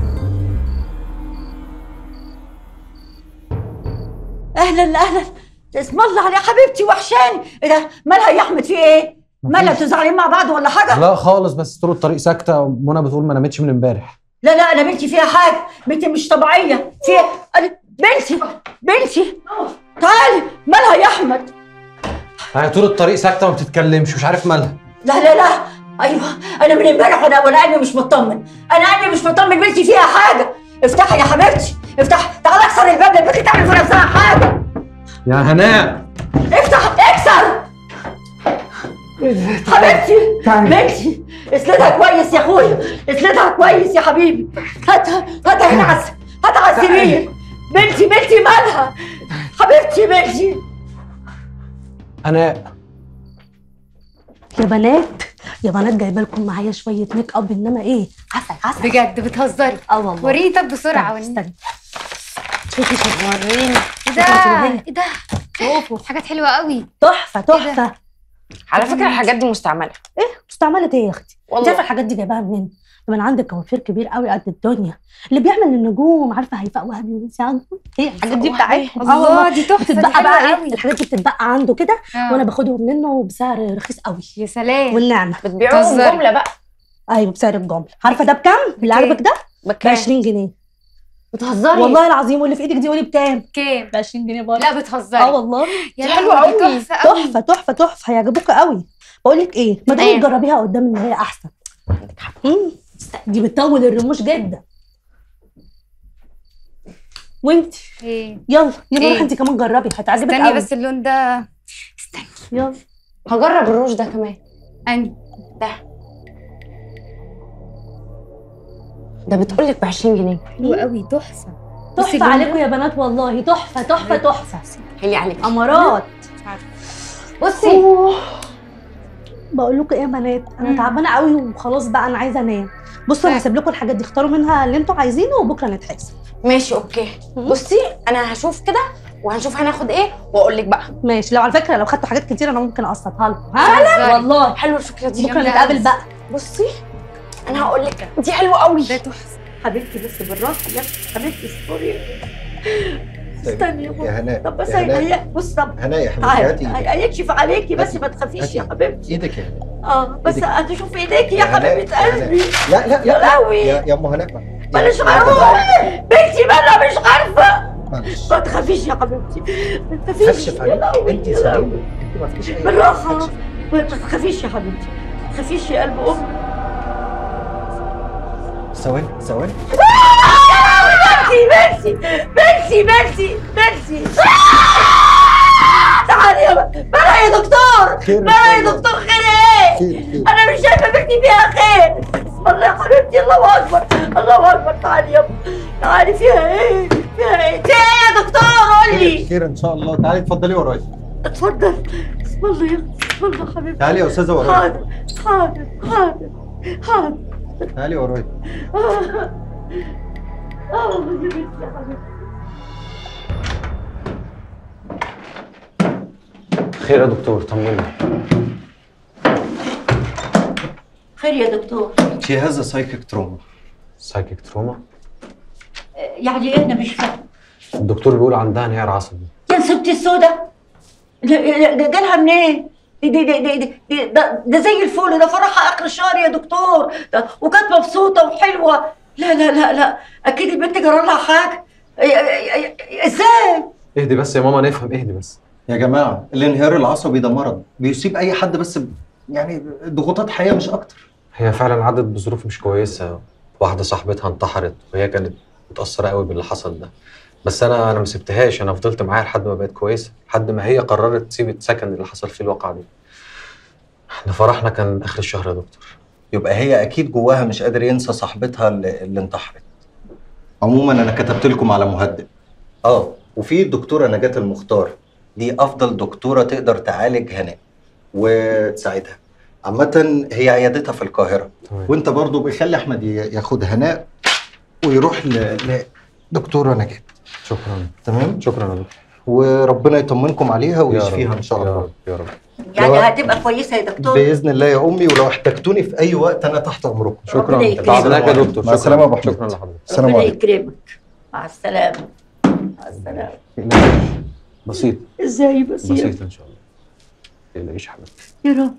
اهلا اهلا اسم الله عليك حبيبتي وحشاني ايه ده مالها يا احمد في ايه مالها انتوا زعلانين مع بعض ولا حاجه لا خالص بس طول الطريق ساكته ومنى بتقول ما نامتش من امبارح لا لا انا بنتي فيها حاجه بنتي مش طبيعيه في أنا بنتي بنتي تعالي مالها يا احمد هي طول الطريق ساكته وما بتتكلمش مش عارف مالها لا لا لا ايوه انا من امبارح وانا وانا قلبي مش مطمن انا قلبي مش مطمن بنتي فيها حاجه افتحي يا حبيبتي افتح تعالى اكسر الباب البنت تعمل في نفسها حاجه يا هناء افتح اكسر حبيبتي بنتي اسندها كويس يا اخويا اسندها كويس يا حبيبي هاتها هاتها هنا على الس- هاتها على السرير بنتي بنتي مالها حبيبتي بنتي هناء يا بنات يا بنات جايبه لكم معايا شويه ميك اب انما ايه عسل عسل بجد بتهزري اه والله وريني طب بسرعه استني شوفي شوفي وريني ايه ده ايه ده شوفوا حاجات حلوه قوي تحفه تحفه على فكره الحاجات دي مستعمله ايه مستعمله ايه يا اختي انت والله. عارفه الحاجات دي جايباها منين ده من عندك كوافير كبير قوي قد الدنيا اللي بيعمل النجوم عارفه هيفاء وهبي ونسي عنده هي الحاجات دي بتاعتهم الله، آه والله. دي تحفة، دي بتتبقى حلوة بقى ايه قوي. الحاجات دي بتتبقى عنده كده آه. وانا باخدهم منه بسعر رخيص قوي يا سلام والنعمه بتبيعوهم بتهزري. جمله بقى ايوه بسعر الجمله عارفه ده بكام اللي عاجبك ده ب 20 جنيه بتهزري والله العظيم واللي في ايدك دي قولي بكام كام ب 20 جنيه برضه لا بتهزري اه والله يا لهوي، دي تحفة قوي. تحفه تحفه تحفه هيعجبوك قوي بقول لك ايه ما تقومي ايه؟ تجربيها قدام ان هي احسن مم. دي بتطول الرموش جدا وانت ايه يلا يلا ايه؟ روحي انت كمان جربي هتعجبك استني قوي بس اللون ده يلا هجرب الروج ده كمان اني ده ده بتقول لك ب 20 جنيه حلو قوي تحفه بصي تحفه اللون عليكم ده. يا بنات والله تحفه تحفه تحفه حلي عليك امارات بصي بقول لكم ايه يا بنات انا تعبانه قوي وخلاص بقى انا عايزه انام بصوا انا هسيب لكم الحاجات دي اختاروا منها اللي انتوا عايزينه وبكره نتحاسب ماشي اوكي بصي انا هشوف كده وهنشوف هناخد ايه واقول لك بقى ماشي لو على فكره لو خدتوا حاجات كتير انا ممكن اقسطها لكم فعلا؟ ها والله حلوه الفكره دي بكره جامدة نتقابل أوي. بقى بصي انا هقول لك دي حلوه قوي ده تحفه حبيبتي بس بالراحه يا حبيبتي اصبري استني يا يا بابا هناء طب بس يا هناء. هيهيأ بص طب هناء يا حبيبتي تعالي هاتي هي- هيكشف عليكي بس هاتي. ما تخافيش هاتي. يا حبيبتي ايدك يا هناء اه بس إيدك. هتشوف ايديكي يا يا هناء، حبيبه يا هناء. قلبي لا لا يا لهوي يا يا ام هناء ماليش يا- عارفه بنتي مالها مش عارفه معلش ما تخافيش يا حبيبتي ما تخافيش هكشف يا عليك لهوي انت يا سليمه لهوي انت ما فيش اي بالراحه ما تخافيش يا حبيبتي ما تخافيش يا قلب امي ثواني ثواني بنتي بنتي بنتي بنتي بنتي تعالي يا مالها يا دكتور خير إن مالها شاء يا الله. دكتور خير ايه خير خير انا مش شايفه بنتي فيها خير بسم الله يا حبيبتي الله اكبر الله اكبر تعالي يا تعالي فيها ايه فيها ايه فيها ايه يا دكتور قول لي خير خير ان شاء الله تعالي اتفضلي ورايا اتفضل بسم الله يا بسم الله حبيبتي تعالي يا استاذه ورايا حاضر حاضر حاضر حاضر تعالي ورايا اه اه يا بنتي يا حبيبتي خير يا دكتور طمني خير يا دكتور She has a psychic trauma سايكيك تروما يعني ايه انا مش فاهم الدكتور بيقول عندها انهيار عصبي يا نسبتي السودا جالها منين؟ دي دي دي دي دي دي ده, ده زي الفل ده فرحها اخر الشهر يا دكتور ده وكانت مبسوطه وحلوه لا لا لا لا اكيد البنت جرى لها حاجه إيه- إيه- إيه- ازاي؟ اهدي بس يا ماما نفهم اهدي بس يا جماعه الانهيار العصبي ده مرض بيصيب اي حد بس ب... يعني ضغوطات حياه مش اكتر هي فعلا عدت بظروف مش كويسه واحده صاحبتها انتحرت وهي كانت متاثره قوي باللي حصل ده بس انا انا ما سبتهاش انا فضلت معاها لحد ما بقت كويسه لحد ما هي قررت تسيب السكن اللي حصل فيه الواقعه دي احنا فرحنا كان اخر الشهر يا دكتور يبقى هي اكيد جواها مش قادر ينسى صاحبتها اللي, اللي انتحرت عموما انا كتبت لكم على مهدئ اه وفي الدكتوره نجاة المختار دي افضل دكتوره تقدر تعالج هناء وتساعدها عامة هي عيادتها في القاهرة تمام. وانت برضو بيخلي احمد ي- ياخد هناء ويروح ل... لدكتورة نجاة شكرا تمام شكرا يا دكتور وربنا يطمنكم عليها يا ويشفيها رب، ان شاء يا الله رب يا رب يعني لو- هتبقى كويسه يا دكتور باذن الله يا امي ولو احتجتوني في اي وقت انا تحت امركم ربنا شكرا يكرمك. تعبناك يا دكتور مع شكراً. السلامه يا ابو حميد شكرا لحضرتك السلام ربنا عليكم يكرمك مع السلامه مع السلامه بسيط ازاي بس يا بسيط ان شاء الله ما تقلقيش يا حبيبتي يا رب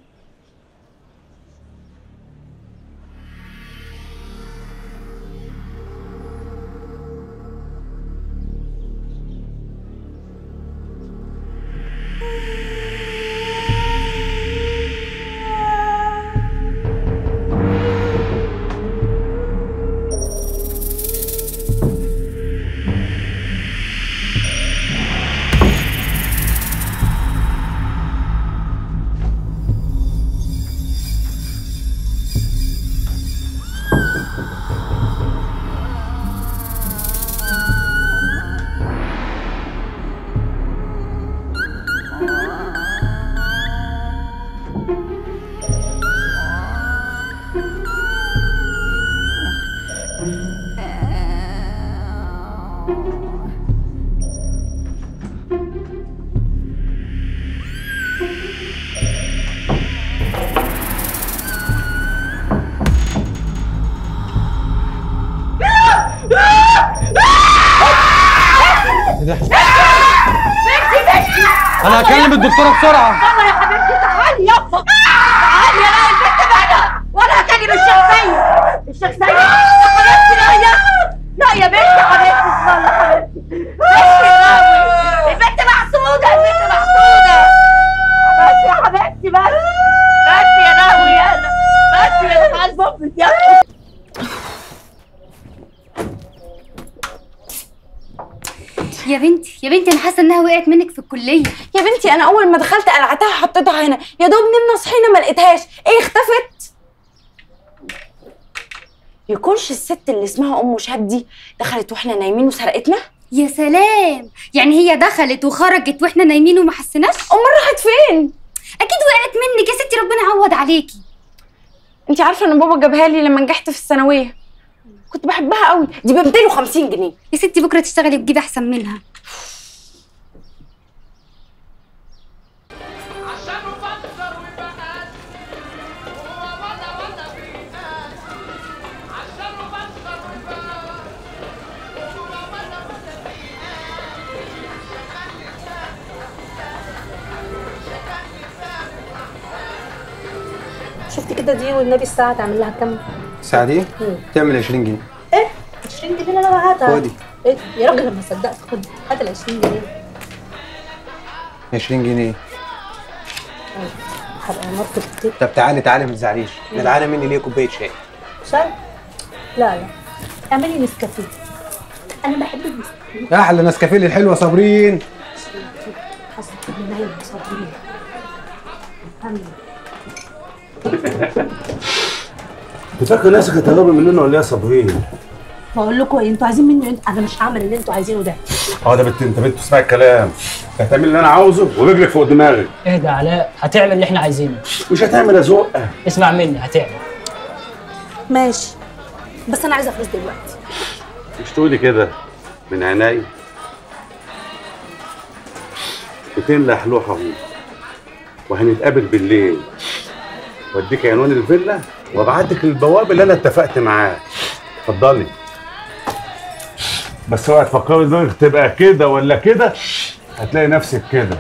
انا هكلم الدكتوره بسرعه يلا يا حبيبتي تعالي يلا تعالي يا لا البنت بعدها وانا هكلم الشخصيه الشخصيه يا حبيبتي لا يا لا يا بنت حبيبتي اسمع يا حبيبتي بس البنت محسوده البنت محسوده بس يا حبيبتي بس بس يا لهوي يلا بس يا تعال بابا يلا يا بنتي يا بنتي انا حاسه انها وقعت منك في الكليه يا بنتي انا اول ما دخلت قلعتها حطيتها هنا يا دوب نمنا صحينا ما لقيتهاش ايه اختفت يكونش الست اللي اسمها ام شهاب دي دخلت واحنا نايمين وسرقتنا يا سلام يعني هي دخلت وخرجت واحنا نايمين وما حسيناش امال راحت فين اكيد وقعت منك يا ستي ربنا يعوض عليكي انت عارفه ان بابا جابها لي لما نجحت في الثانويه كنت بحبها قوي دي ب 250 جنيه يا ستي بكره تشتغلي وتجيبي احسن منها شفت كده دي والنبي الساعه تعمل لها كام الساعة دي مم. تعمل 20 جنيه ايه 20 جنيه اللي انا بعتها خدي. ايه يا راجل لما صدقت خد هات ال 20 جنيه 20 جنيه هبقى نار في الكتير طب تعالي تعالي ما تزعليش مم. جدعانة مني ليه كوباية شاي شاي لا لا اعملي نسكافيه انا بحب النسكافيه احلى نسكافيه الحلوة صابرين حسن بالله صابرين أمين. انت فاكر نفسك هتهربي مننا ولا ايه يا صابرين؟ بقول لكم ايه انتوا عايزين مني انا مش هعمل اللي انتوا عايزينه ده اه ده بنت انت بنت تسمعي الكلام هتعمل اللي انا عاوزه ورجلك فوق دماغي اهدى يا علاء هتعمل اللي احنا عايزينه مش هتعمل ازقه اسمع مني هتعمل ماشي بس انا عايزه فلوس دلوقتي مش تقولي كده من عيني 200 لحلوحه اهو وهنتقابل بالليل واديك عنوان الفيلا وابعتك للبواب اللي انا اتفقت معاه اتفضلي بس اوعي تفكري دماغك تبقى كده ولا كده هتلاقي نفسك كده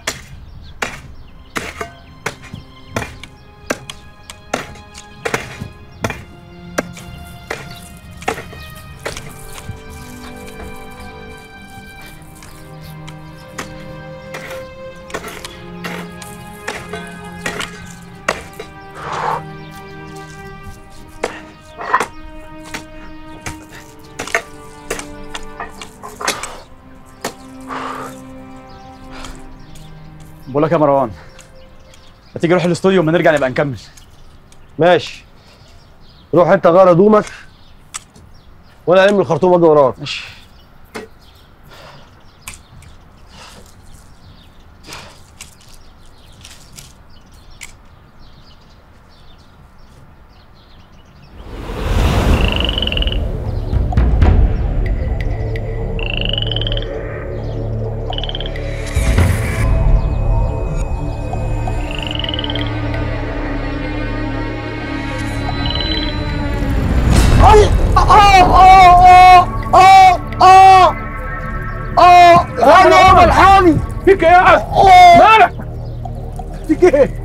بقول لك يا مروان ما تيجي نروح الاستوديو وما نرجع نبقى نكمل ماشي روح انت غير هدومك وانا الم الخرطوم واجي وراك ماشي اه اه اه اه اه اه الحقني يابا الحقني فيك ايه يا مالك فيك ايه؟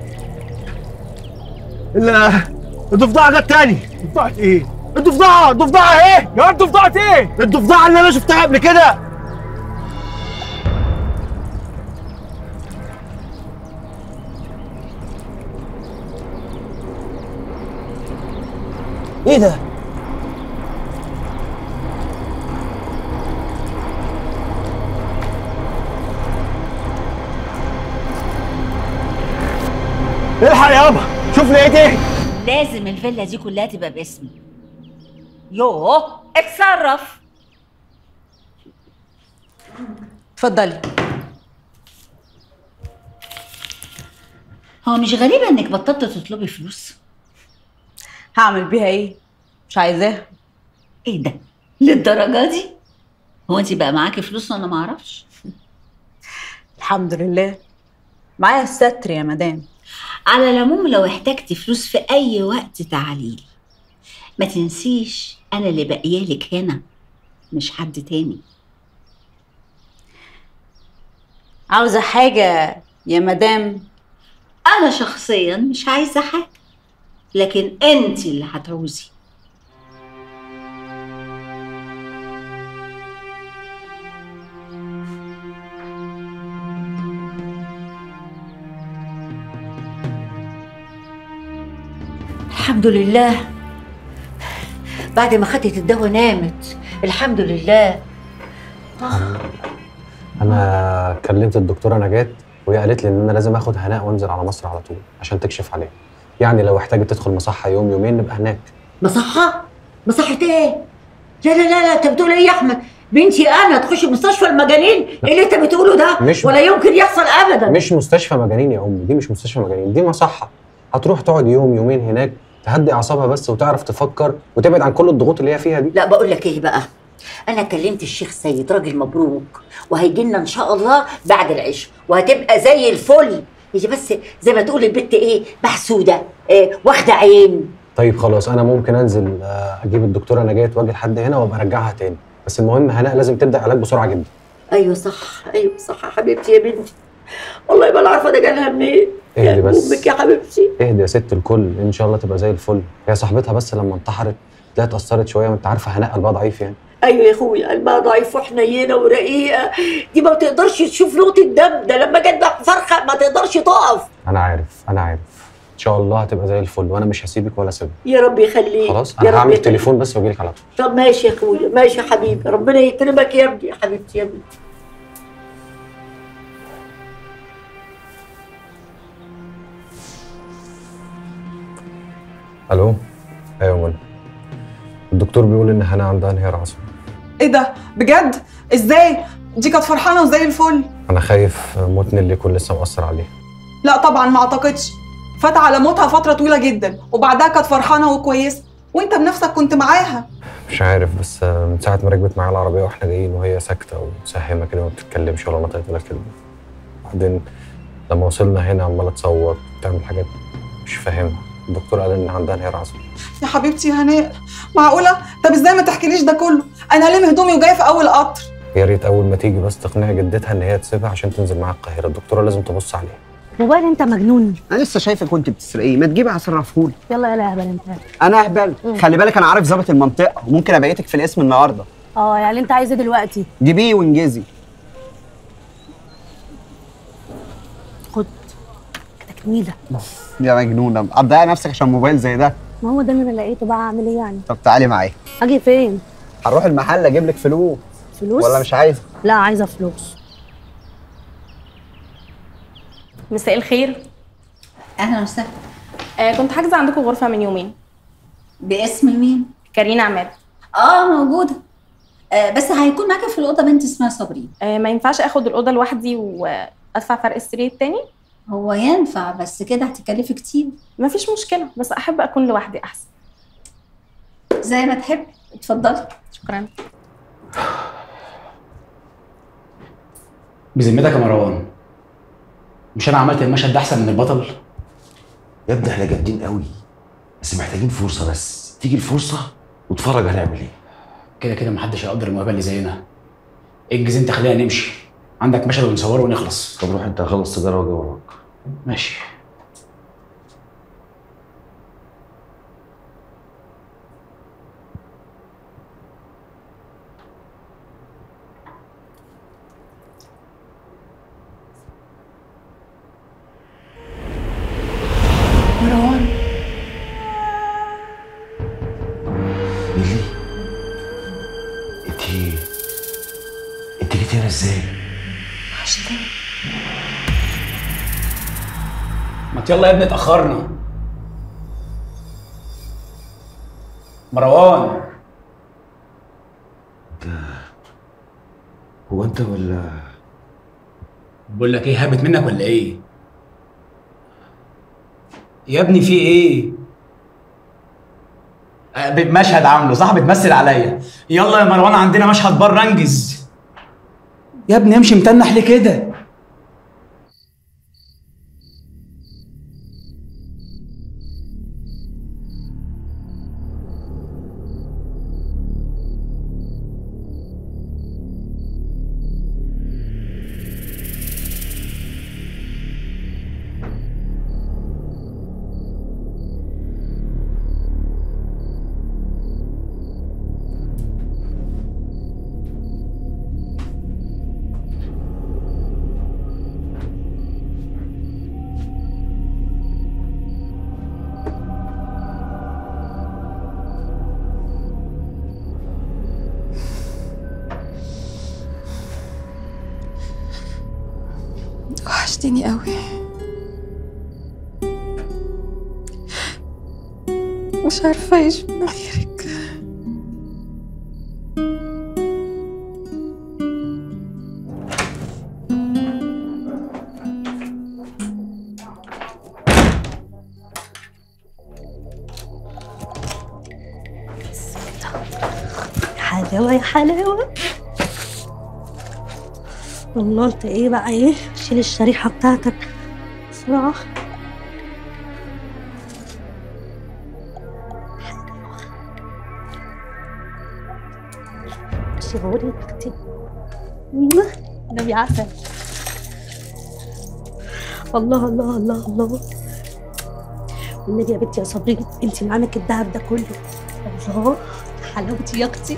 لا الضفدعة جت تاني ضفدعة ايه؟ الضفدعة الضفدعة ايه؟ يا انت ضفدعة ايه؟ الضفدعة اللي انا شفتها قبل كده ايه ده؟ الحق يابا شوف لقيت ايه؟ لازم الفيلا دي كلها تبقى باسمي يوه اتصرف اتفضلي هو مش غريبة انك بطلت تطلبي فلوس هعمل بيها ايه؟ مش عايزاها ايه ده؟ للدرجة دي؟ هو انت بقى معاكي فلوس وانا ما اعرفش؟ الحمد لله معايا الستر يا مدام على العموم لو احتجتي فلوس في اي وقت تعاليلي ما تنسيش انا اللي باقيالك هنا مش حد تاني عاوزة حاجة يا مدام انا شخصيا مش عايزة حاجة لكن انت اللي هتعوزي الحمد لله بعد ما خدت الدواء نامت الحمد لله انا كلمت الدكتوره نجاة وهي قالت لي ان انا لازم اخد هناء وانزل على مصر على طول عشان تكشف عليها يعني لو احتاجت تدخل مصحه يوم يومين نبقى هناك مصحة مصحة ايه لا لا لا لا انت بتقول ايه يا احمد بنتي انا تخش مستشفى المجانين ايه اللي انت بتقوله ده مش- ولا يمكن يحصل ابدا مش مستشفى مجانين يا امي دي مش مستشفى مجانين دي مصحه هتروح تقعد يوم يومين هناك تهدي اعصابها بس وتعرف تفكر وتبعد عن كل الضغوط اللي هي فيها دي لا بقول لك ايه بقى انا كلمت الشيخ سيد راجل مبروك وهيجي لنا ان شاء الله بعد العشاء وهتبقى زي الفل هي بس زي ما تقول البت ايه محسوده إيه واخده عين طيب خلاص انا ممكن انزل آه، اجيب الدكتوره نجاة واجي لحد هنا وابقى ارجعها تاني بس المهم هناء لازم تبدا علاج بسرعه جدا ايوه صح ايوه صح يا حبيبتي يا بنتي والله ما انا عارفه ده جالها منين اهدي بس امك يا حبيبتي اهدي يا ست الكل ان شاء الله تبقى زي الفل هي صاحبتها بس لما انتحرت تلاقيها اتاثرت شويه وانت عارفه هناء قلبها ضعيف يعني ايوه يا اخويا قلبها ضعيف وحنينه ورقيقه دي ما بتقدرش تشوف نقطه دم ده لما جت فرخه ما تقدرش تقف انا عارف انا عارف ان شاء الله هتبقى زي الفل وانا مش هسيبك ولا سيبك يا رب يخليك خلاص يا انا رب هعمل يخليك. تليفون بس واجيلك على طول طب ماشي يا اخويا ماشي يا حبيبي ربنا يكرمك يا ابني يا حبيبتي يا ابني الو ايوه منى الدكتور بيقول ان هنا عندها انهيار عصبي ايه ده بجد ازاي دي كانت فرحانه وزي الفل انا خايف موت نيلي يكون لسه مؤثر عليها لا طبعا ما اعتقدش فات على موتها فتره طويله جدا وبعدها كانت فرحانه وكويسه وانت بنفسك كنت معاها مش عارف بس من ساعه ما ركبت معايا العربيه واحنا جايين وهي ساكته ومساهمه كده ما بتتكلمش ولا نطقت ولا كلمه بعدين لما وصلنا هنا عماله تصوت تعمل حاجات مش فاهمها الدكتور قال ان عندها انهيار عصبي يا حبيبتي يا هناء معقوله طب ازاي ما تحكيليش ده كله انا لم هدومي وجايه في اول قطر يا ريت اول ما تيجي بس تقنعي جدتها ان هي تسيبها عشان تنزل معاها القاهره الدكتوره لازم تبص عليها موبايل انت مجنون انا لسه شايفك وانت بتسرقيه ما تجيبي هصرفهولي يلا يلا يا هبل انت انا اهبل خلي بالك انا عارف ظابط المنطقه وممكن ابيتك في الاسم النهارده اه يعني انت عايز ايه دلوقتي جيبيه وانجزي خد تكميله يا مجنونه هتضيعي نفسك عشان موبايل زي ده ما هو ده اللي انا لقيته بقى اعمل ايه يعني طب تعالي معايا اجي فين هنروح المحل اجيب لك فلوس فلوس ولا مش عايزه لا عايزه فلوس مساء الخير اهلا وسهلا آه كنت حاجزه عندكم غرفه من يومين باسم مين كارينا عماد اه موجوده آه بس هيكون معاكي في الاوضه بنت اسمها صابرين آه ما ينفعش اخد الاوضه لوحدي وادفع فرق السرير التاني هو ينفع بس كده هتكلفي كتير مفيش مشكله بس احب اكون لوحدي احسن زي ما تحبي اتفضلي شكرا بذمتك يا مروان مش انا عملت المشهد ده احسن من البطل يا ابني احنا جامدين قوي بس محتاجين فرصه بس تيجي الفرصه واتفرج هنعمل ايه كده كده محدش هيقدر الموهبه اللي زينا انجز انت خلينا نمشي عندك مشهد ونصوره ونخلص طب روح انت هخلص سيجاره واجي وراك ماشي مروان نيلي انت انت جيتي هنا ازاي؟ وحشتني ما يلا يا ابني اتأخرنا مروان هو انت ولا بقول لك ايه هابت منك ولا ايه؟ يا ابني في ايه؟ آه، مشهد عامله صح بتمثل عليا يلا يا مروان عندنا مشهد بره انجز يا ابني امشي متنح ليه كده وحشتني قوي مش عارفة أعيش من غيرك حلاوة يا حلاوة والله انت ايه بقى ايه شيل الشريحة بتاعتك بسرعة شغوري اختي نبي عسل الله الله الله الله والنبي يا بنتي يا صبري انت معاك الدهب ده كله الله حلاوتي يا اختي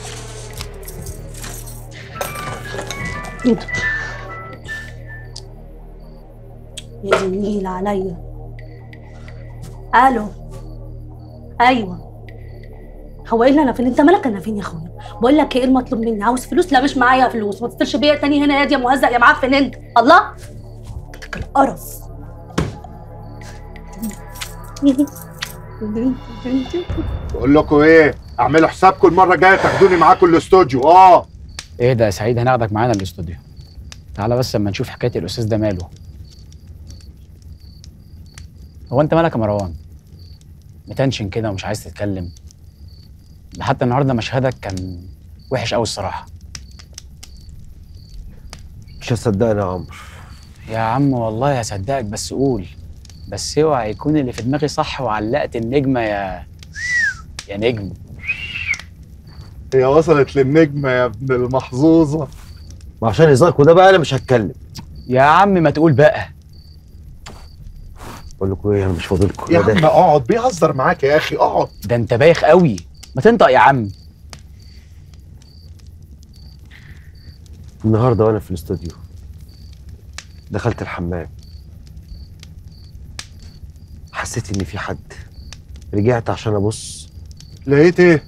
ايه ده يا دي النيل عليا الو ايوه هو ايه اللي انا فين انت مالك انا فين يا اخويا بقول لك ايه المطلوب مني عاوز فلوس لا مش معايا فلوس ما تتصلش بيا تاني هنا يا دي يا مهزأ يا معفن انت الله بنتك القرف بقول لكم ايه اعملوا حسابكم المره الجايه تاخدوني معاكم الاستوديو اه ايه ده يا سعيد هناخدك معانا الاستوديو تعالى بس اما نشوف حكايه الاستاذ ده ماله هو انت مالك يا مروان متنشن كده ومش عايز تتكلم ده حتى النهارده مشهدك كان وحش قوي الصراحه مش هتصدقني يا عمرو يا عم والله هصدقك بس قول بس اوعى يكون اللي في دماغي صح وعلقت النجمه يا يا نجم هي وصلت للنجمه يا ابن المحظوظه وعشان هزاركوا ده بقى انا مش هتكلم يا عم ما تقول بقى بقول لكم ايه انا مش فاضلكم يا عم اقعد بيهزر معاك يا اخي اقعد ده انت بايخ قوي ما تنطق يا عم النهارده وانا في الاستوديو دخلت الحمام حسيت ان في حد رجعت عشان ابص لقيت ايه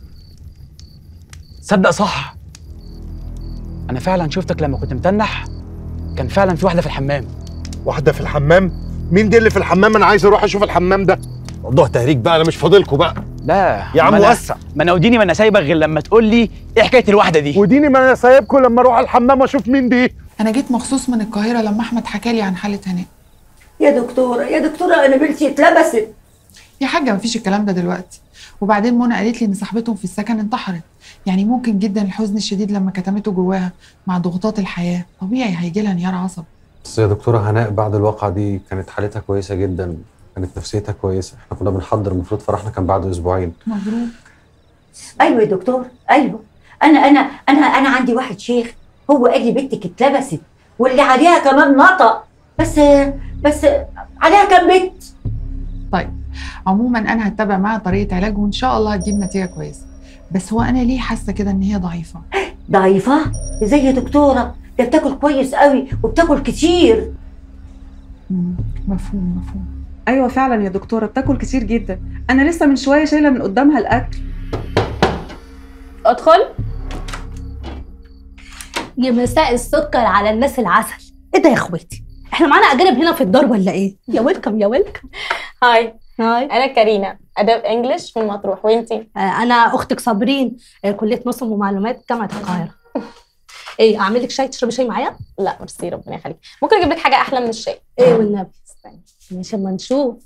صدق صح انا فعلا شفتك لما كنت متنح كان فعلا في واحده في الحمام واحده في الحمام مين دي اللي في الحمام انا عايز اروح اشوف الحمام ده موضوع تهريج بقى انا مش فاضلكم بقى لا يا عم ما أنا- وسع. ما انا وديني ما انا سايبك غير لما تقول لي ايه حكايه الواحده دي وديني ما انا سايبكم لما اروح الحمام اشوف مين دي انا جيت مخصوص من القاهره لما احمد حكى لي عن حاله هناء يا دكتورة يا دكتورة أنا بنتي اتلبست يا حاجه مفيش الكلام ده دلوقتي وبعدين منى قالت لي ان صاحبتهم في السكن انتحرت يعني ممكن جدا الحزن الشديد لما كتمته جواها مع ضغوطات الحياه طبيعي هيجي لها انهيار عصب بس يا دكتورة هناء بعد الواقعة دي كانت حالتها كويسة جدا كانت نفسيتها كويسة احنا كنا بنحضر المفروض فرحنا كان بعد أسبوعين مبروك أيوة يا دكتور أيوة أنا أنا أنا أنا عندي واحد شيخ هو قال لي بنتك اتلبست واللي عليها كمان نطق بس بس عليها كام بنت طيب عموما انا هتبع معاها طريقه علاج وان شاء الله هتجيب نتيجه كويسه بس هو انا ليه حاسه كده ان هي ضعيفه ضعيفه ازاي يا دكتوره ده بتاكل كويس قوي وبتاكل كتير مفهوم مفهوم ايوه فعلا يا دكتوره بتاكل كتير جدا انا لسه من شويه شايله من قدامها الاكل ادخل يا مساء السكر على الناس العسل ايه ده يا اخواتي احنا معانا اجانب هنا في الدار ولا ايه يا ويلكم يا ويلكم هاي هاي انا كارينا اداب انجلش من مطروح وانتي آه، انا اختك صابرين آه، كليه نظم ومعلومات جامعه القاهره ايه اعمل لك شاي تشربي شاي معايا لا ميرسي ربنا يخليك ممكن اجيب لك حاجه احلى من الشاي ايه والنبي ماشي اما نشوف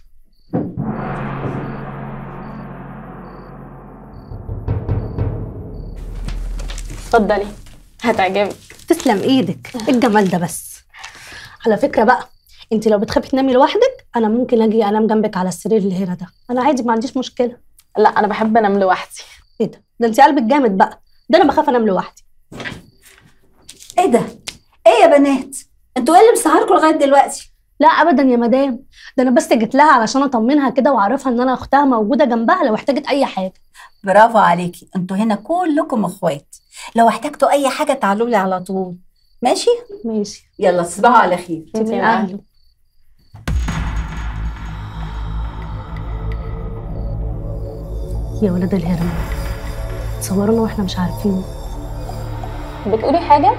اتفضلي هتعجبك تسلم ايدك إيه الجمال ده بس على فكره بقى انت لو بتخافي تنامي لوحدك انا ممكن اجي انام جنبك على السرير اللي هنا ده انا عادي ما عنديش مشكله لا انا بحب انام لوحدي ايه ده ده انت قلبك جامد بقى ده انا بخاف انام لوحدي ايه ده ايه يا بنات انتوا ايه اللي مسهركم لغايه دلوقتي لا ابدا يا مدام ده انا بس جيت لها علشان اطمنها كده واعرفها ان انا اختها موجوده جنبها لو احتاجت اي حاجه برافو عليكي انتوا هنا كلكم اخوات لو احتجتوا اي حاجه تعالوا لي على طول ماشي ماشي يلا تصبحوا على خير انت من اهله يا ولاد الهرم تصورونا واحنا مش عارفين بتقولي حاجه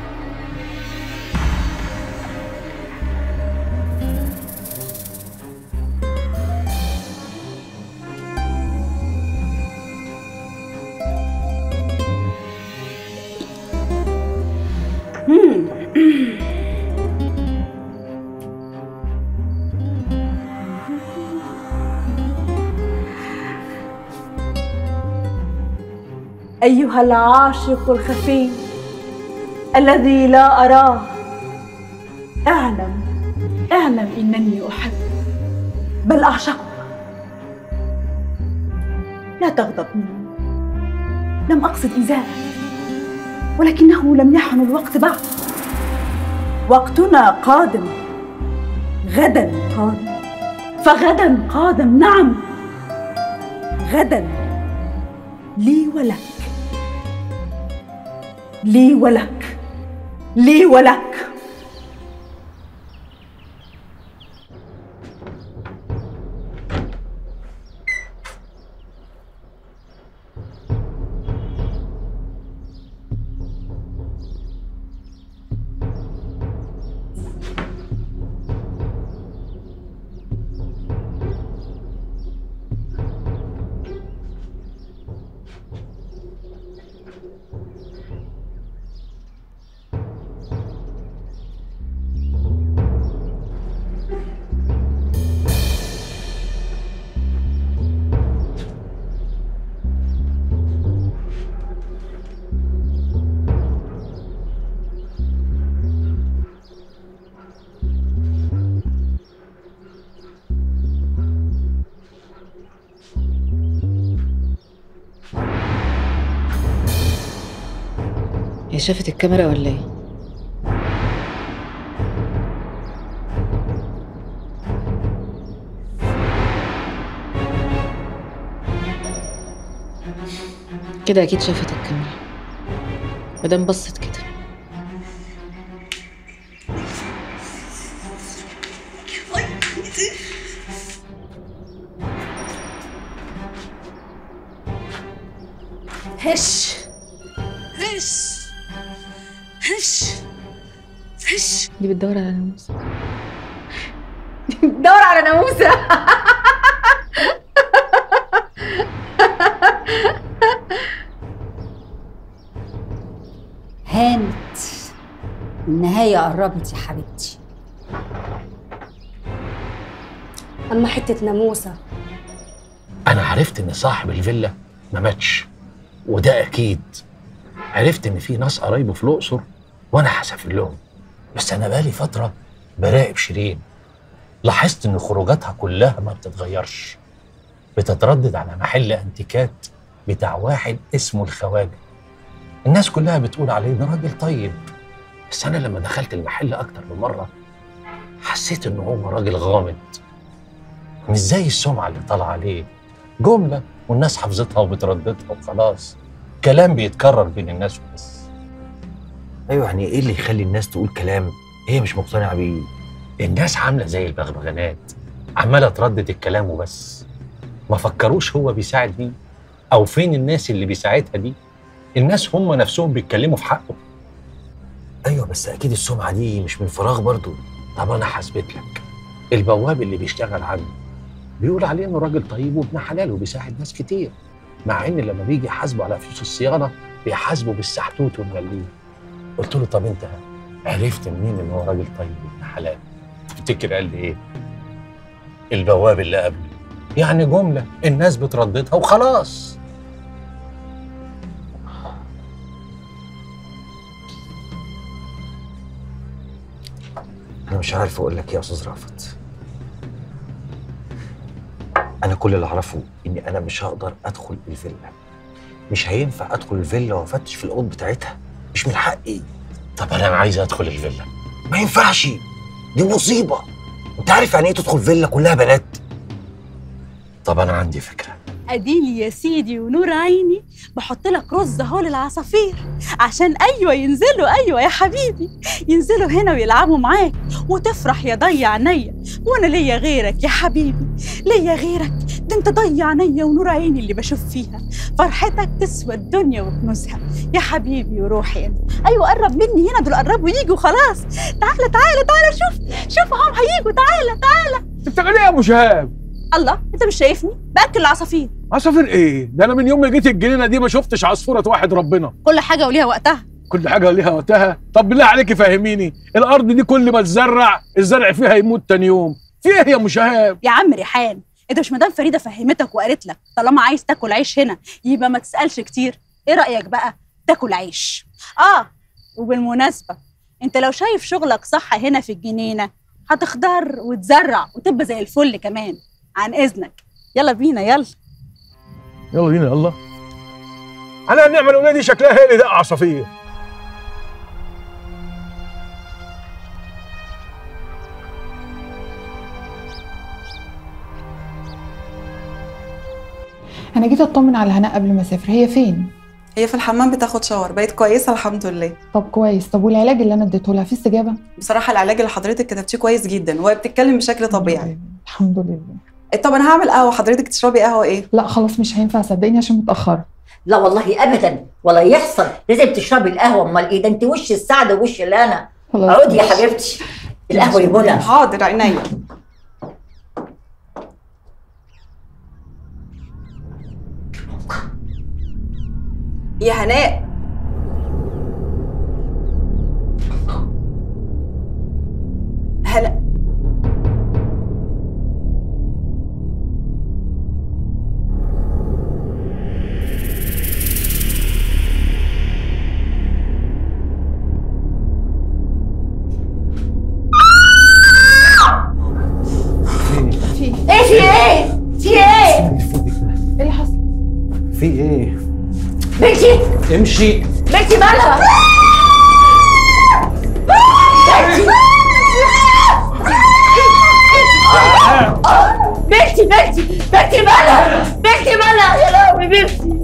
أيها العاشق الخفي الذي لا أراه اعلم اعلم إنني أحب بل أعشقك لا تغضب مني لم أقصد إيذاءك ولكنه لم يحن الوقت بعد وقتنا قادم غدا قادم فغدا قادم نعم غدا لي ولك لي ولك لي ولك هي شافت الكاميرا ولا ايه؟ كده اكيد شافت الكاميرا مادام بصت كده هش هش هش هش دي بتدور على ناموس دور على ناموسة هانت النهايه قربت يا حبيبتي اما حته ناموسه انا عرفت ان صاحب الفيلا ما ماتش وده اكيد عرفت ان في ناس قرايبه في الاقصر وانا هسافر لهم بس انا بقالي فتره براقب شيرين لاحظت ان خروجاتها كلها ما بتتغيرش بتتردد على محل انتيكات بتاع واحد اسمه الخواجه الناس كلها بتقول عليه ده راجل طيب بس انا لما دخلت المحل اكتر من مره حسيت انه هو راجل غامض مش زي السمعه اللي طالعه عليه جمله والناس حافظتها وبترددها وخلاص كلام بيتكرر بين الناس وبس ايوه يعني ايه اللي يخلي الناس تقول كلام هي مش مقتنعه بيه الناس عامله زي البغبغانات عماله تردد الكلام وبس ما فكروش هو بيساعد مين او فين الناس اللي بيساعدها دي الناس هم نفسهم بيتكلموا في حقه ايوه بس اكيد السمعه دي مش من فراغ برضو طب انا حسبت لك البواب اللي بيشتغل عنده بيقول عليه انه راجل طيب وابن حلال وبيساعد ناس كتير مع ان لما بيجي يحاسبه على فلوس الصيانه بيحاسبه بالسحتوت والمليم قلت له طب انت عرفت منين ان هو راجل طيب وابن حلال تفتكر قال لي ايه البواب اللي قبله يعني جمله الناس بترددها وخلاص انا مش عارف اقول لك ايه يا استاذ رافت انا كل اللي اعرفه اني انا مش هقدر ادخل الفيلا مش هينفع ادخل الفيلا وافتش في الاوض بتاعتها مش من حقي طب انا عايز ادخل الفيلا ما ينفعش دي مصيبه انت عارف يعني ايه تدخل فيلا كلها بنات طب انا عندي فكره اديلي يا سيدي ونور عيني بحط لك رز اهو للعصافير عشان ايوه ينزلوا ايوه يا حبيبي ينزلوا هنا ويلعبوا معاك وتفرح يا ضيع عينيا وانا ليا غيرك يا حبيبي ليا غيرك ده انت ضيع عينيا ونور عيني اللي بشوف فيها فرحتك تسوى الدنيا وكنوزها يا حبيبي وروحي انت ايوه قرب مني هنا دول قربوا يجوا خلاص تعالى تعالى تعالى شوف شوف هم هيجوا تعالى تعالى انت بتعمل ايه يا ابو شهاب الله انت مش شايفني باكل العصافير عصافير ايه ده انا من يوم ما جيت الجنينه دي ما شفتش عصفوره واحد ربنا كل حاجه وليها وقتها كل حاجه ليها وقتها طب بالله عليك فهميني الارض دي كل ما تزرع الزرع فيها يموت تاني يوم في ايه يا ابو شهاب يا عم ريحان انت مش مدام فريده فهمتك وقالت لك طالما عايز تاكل عيش هنا يبقى ما تسالش كتير ايه رايك بقى تاكل عيش اه وبالمناسبه انت لو شايف شغلك صح هنا في الجنينه هتخضر وتزرع وتبقى زي الفل كمان عن اذنك يلا بينا يلا يلا بينا يلا على النعمه الاولى دي شكلها هي اللي دق عصافير انا جيت اطمن على هناء قبل ما اسافر هي فين هي في الحمام بتاخد شاور بقت كويسه الحمد لله طب كويس طب والعلاج اللي انا اديته لها في استجابه بصراحه العلاج اللي حضرتك كتبتيه كويس جدا وهي بتتكلم بشكل طبيعي الحمد لله طب انا هعمل قهوه حضرتك تشربي قهوه ايه لا خلاص مش هينفع صدقيني عشان متاخره لا والله ابدا ولا يحصل لازم تشربي القهوه امال ايه ده انت وش السعد ووش الانا خلاص اقعدي يا ماشي. حبيبتي القهوه يا منى حاضر عينيا يا هناء هلا في ايه في ايه في ايه ايه اللي حصل في ايه؟ بنتي امشي بنتي مالها بنتي بنتي بنتي مالها بنتي مالها يا لهوي بنتي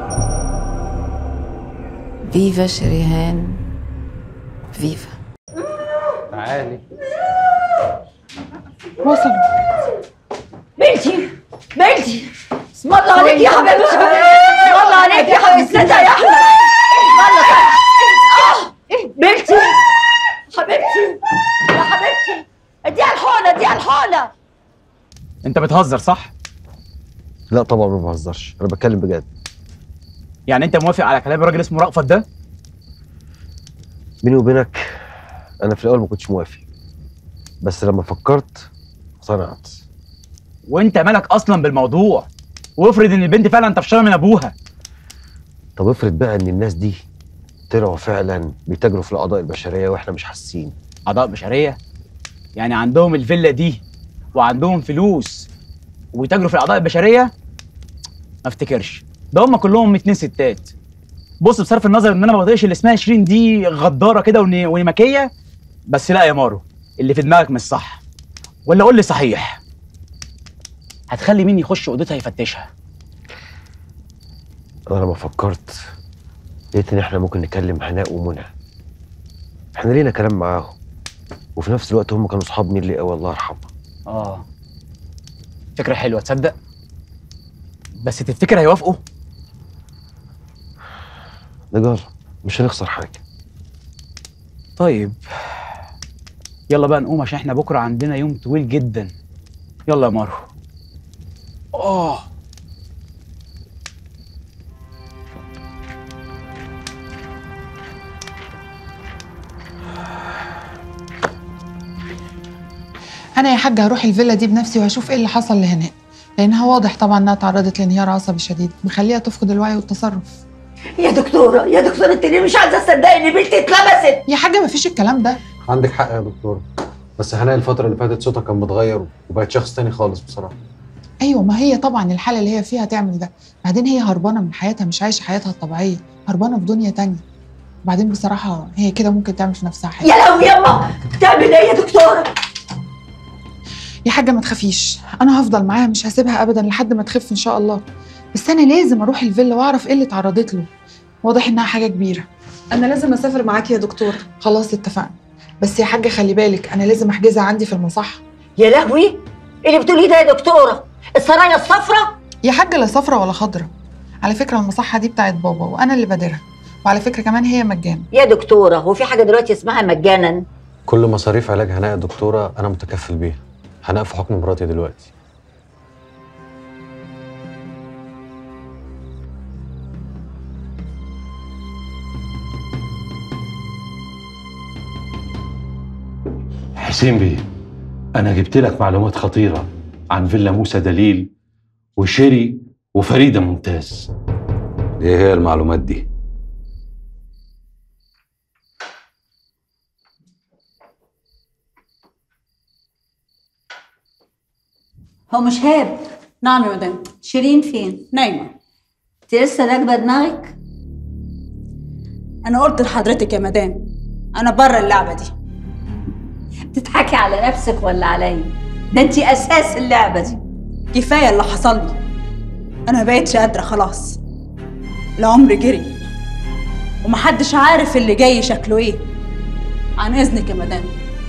فيفا شريهان فيفا وصلوا بنتي بنتي اسم الله عليك يا حبيبتي اسم الله عليك يا حبيبتي يا احمد اسم الله اه بنتي حبيبتي يا حبيبتي اديها الحقنه اديها الحقنه انت بتهزر صح لا طبعا ما بهزرش انا بتكلم بجد يعني انت موافق على كلام الراجل اسمه رأفت ده بيني وبينك انا في الاول ما كنتش موافق بس لما فكرت اقتنعت وانت مالك اصلا بالموضوع وافرض ان البنت فعلا طفشانه من ابوها طب افرض بقى ان الناس دي طلعوا فعلا بيتاجروا في الاعضاء البشريه واحنا مش حاسين اعضاء بشريه يعني عندهم الفيلا دي وعندهم فلوس ويتاجروا في الاعضاء البشريه ما افتكرش ده هم كلهم اتنين ستات بص بصرف النظر ان انا ما بطيقش اللي اسمها شيرين دي غداره كده ون- ونمكيه بس لا يا مارو اللي في دماغك مش صح ولا قول لي صحيح هتخلي مين يخش اوضتها يفتشها انا لما فكرت لقيت ان احنا ممكن نكلم هناء ومنى احنا لينا كلام معاهم وفي نفس الوقت هم كانوا صحاب نيلي قوي الله يرحمها اه فكره حلوه تصدق بس تفتكر هيوافقوا نجرب مش هنخسر حاجه طيب يلا بقى نقوم عشان احنا بكره عندنا يوم طويل جدا يلا يا مارو اه انا يا حاجه هروح الفيلا دي بنفسي وهشوف ايه اللي حصل لهناء لانها واضح طبعا انها تعرضت لانهيار عصبي شديد مخليها تفقد الوعي والتصرف يا دكتوره يا دكتوره انت ليه مش عايزه تصدقي ان بنتي اتلبست يا حاجه مفيش الكلام ده عندك حق يا دكتور بس هناء الفتره اللي فاتت صوتها كان متغير وبقت شخص تاني خالص بصراحه ايوه ما هي طبعا الحاله اللي هي فيها تعمل ده بعدين هي هربانه من حياتها مش عايشه حياتها الطبيعيه هربانه في دنيا تانية وبعدين بصراحه هي كده ممكن تعمل في نفسها حاجه يا لهوي يما تعمل ايه يا دكتوره يا حاجه ما تخافيش انا هفضل معاها مش هسيبها ابدا لحد ما تخف ان شاء الله بس انا لازم اروح الفيلا واعرف ايه اللي اتعرضت له واضح انها حاجه كبيره انا لازم اسافر معاكي يا دكتور خلاص اتفقنا بس يا حاجه خلي بالك انا لازم احجزها عندي في المصحه يا لهوي ايه اللي بتقوليه ده يا دكتوره السرايا الصفراء يا حاجه لا صفرة ولا خضرة على فكره المصحه دي بتاعت بابا وانا اللي بادرها وعلى فكره كمان هي مجانا يا دكتوره هو في حاجه دلوقتي اسمها مجانا كل مصاريف علاج هناء يا دكتوره انا متكفل بيها هناء في حكم مراتي دلوقتي حسين بيه انا جبت لك معلومات خطيره عن فيلا موسى دليل وشيري وفريده ممتاز ايه هي المعلومات دي هو مش هاب نعم يا مدام شيرين فين؟ نايمه انت لسه راكبه دماغك؟ انا قلت لحضرتك يا مدام انا بره اللعبه دي بتضحكي على نفسك ولا عليا؟ ده انت اساس اللعبه دي كفايه اللي حصل لي انا بقيتش قادره خلاص العمر جري ومحدش عارف اللي جاي شكله ايه عن اذنك يا مدام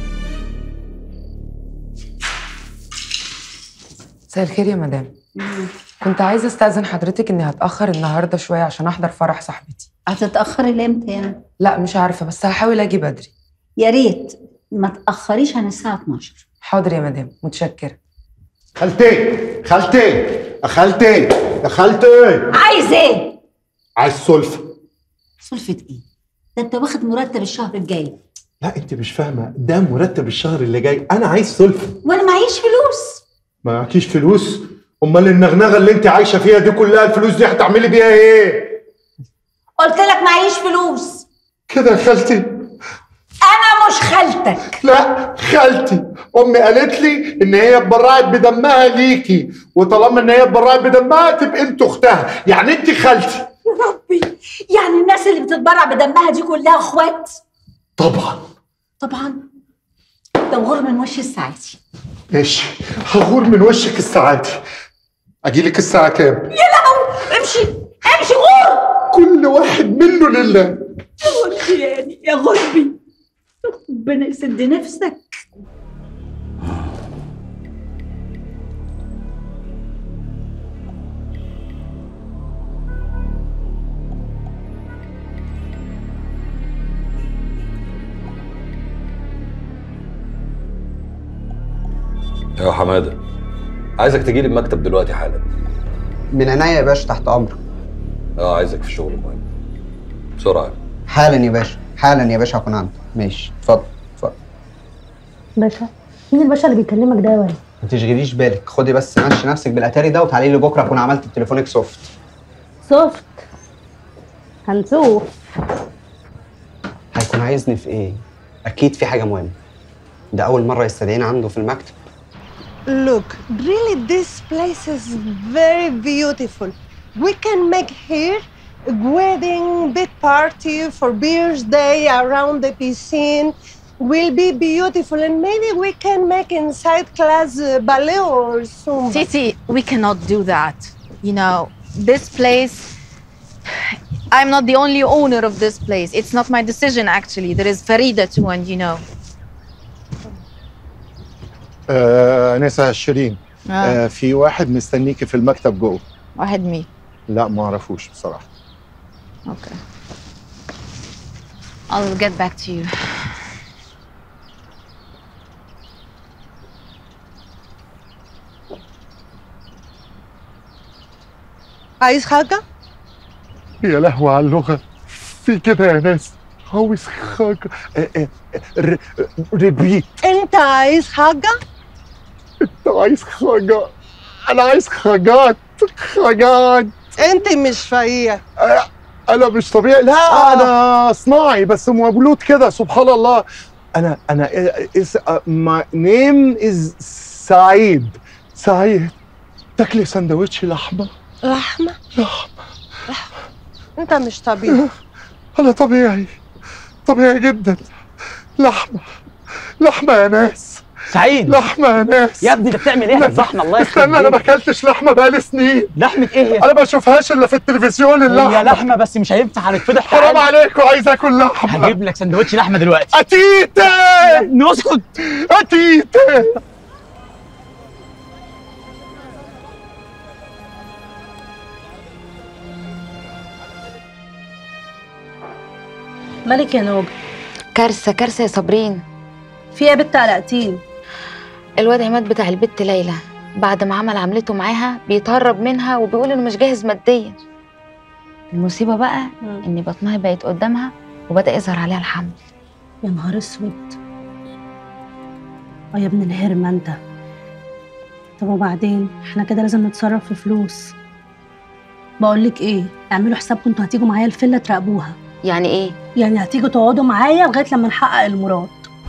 مساء الخير يا مدام كنت عايزه استاذن حضرتك اني هتاخر النهارده شويه عشان احضر فرح صاحبتي هتتاخري لامتى يعني؟ لا مش عارفه بس هحاول اجي بدري يا ريت ما تاخريش عن الساعه 12 حاضر يا مدام متشكره خالتي خالتي يا خالتي يا خالتي عايز ايه؟ عايز سلفة سلفة ايه؟ ده انت واخد مرتب الشهر الجاي لا انت مش فاهمة ده مرتب الشهر اللي جاي انا عايز سلفة وانا معيش فلوس ما معكيش فلوس امال النغنغة اللي انت عايشة فيها دي كلها الفلوس دي هتعملي بيها ايه قلت لك معيش فلوس كده يا خالتي انا مش خالتك لا خالتي امي قالت لي ان هي اتبرعت بدمها ليكي وطالما ان هي اتبرعت بدمها تبقى انت اختها يعني انت خالتي يا ربي يعني الناس اللي بتتبرع بدمها دي كلها اخوات طبعا طبعا ده غور من وش الساعتي ماشي هغور من وشك الساعات اجيلك الساعة كام يا لهوي امشي امشي غور كل واحد منه لله يا غربي يا غربي ربنا يسد نفسك يا حماده عايزك تجي لي المكتب دلوقتي حالا من عينيا يا باشا تحت امرك اه عايزك في شغل مهم بسرعه حالا يا باشا حالا يا باشا هكون عندك ماشي اتفضل اتفضل باشا مين الباشا اللي بيكلمك ده يا ولد ما تشغليش بالك خدي بس مشي نفسك بالاتاري ده وتعالي لي بكره اكون عملت التليفونك سوفت سوفت هنشوف هيكون عايزني في ايه اكيد في حاجه مهمه ده اول مره يستدعيني عنده في المكتب Look, really, this place is very beautiful. We can make here a wedding, big party for beers day around the piscine. Will be beautiful, and maybe we can make inside class uh, ballet or zumba. Titi, we cannot do that. You know, this place, I'm not the only owner of this place. It's not my decision, actually. There is Farida too, and you know. آه نسا شيرين آه. آه في واحد مستنيكي في المكتب جوه واحد مين؟ لا ما اعرفوش بصراحه Okay. I'll get back to you. عايز حاجة؟ يا لهوي على اللغه في كده يا ناس عاوز حاجه آه آه ر- ريبيت أنت عايز حاجة؟ انت عايز حاجه انا عايز حاجات حاجات أنت مش فقير انا مش طبيعي لا آه. انا صناعي بس مولود كده سبحان الله انا انا ماي نيم از سعيد سعيد تاكلي سندوتش لحمه لحمة؟ لحمه أنت مش طبيعي انا طبيعي طبيعي جدا لحمه لحمه يا ناس سعيد لحمه يا ناس يا ابني انت بتعمل ايه يا الزحمه الله يخرب استنى انا ما بيتك. اكلتش لحمه بقالي سنين لحمه ايه هي؟ انا ما بشوفهاش الا في التلفزيون اللحمه هي لحمه بس مش هينفع هنتفضح حرام عليك وعايز اكل لحمه هجيب لك سندوتش لحمه دلوقتي اتيته نسكت اتيته مالك يا نوج كارثة كارثة يا صابرين في ايه يا بت قلقتيني الواد عماد بتاع البت ليلى بعد ما عمل عملته معاها بيتهرب منها وبيقول انه مش جاهز ماديا المصيبة بقى ان بطنها بقت قدامها وبدأ يظهر عليها الحمل يا نهار اسود اه يا ابن الهرمة انت طب وبعدين احنا كده لازم نتصرف في فلوس بقول لك ايه اعملوا حسابكم انتوا هتيجوا معايا الفيلا تراقبوها يعني ايه يعني هتيجوا تقعدوا معايا لغايه لما نحقق المراد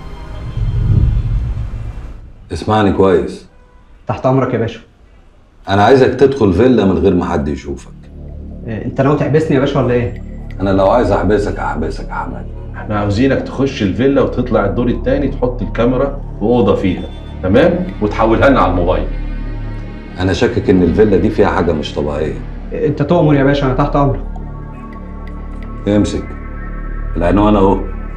اسمعني كويس تحت امرك يا باشا انا عايزك تدخل فيلا من غير ما حد يشوفك إيه، انت ناوي تحبسني يا باشا ولا ايه انا لو عايز احبسك احبسك يا حماد احنا عاوزينك تخش الفيلا وتطلع الدور التاني تحط الكاميرا في اوضه فيها تمام وتحولها لنا على الموبايل انا شاكك ان الفيلا دي فيها حاجه مش طبيعيه انت تؤمر يا باشا انا تحت امرك امسك العنوان اهو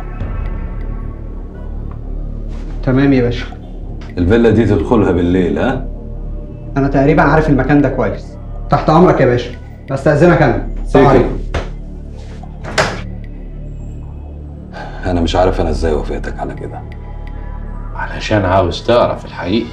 تمام يا باشا الفيلا دي تدخلها بالليل ها انا تقريبا عارف المكان ده كويس تحت امرك يا باشا بستأذنك انا السلام تيجي. عليكم انا مش عارف انا ازاي وافقتك على كده علشان عاوز تعرف الحقيقة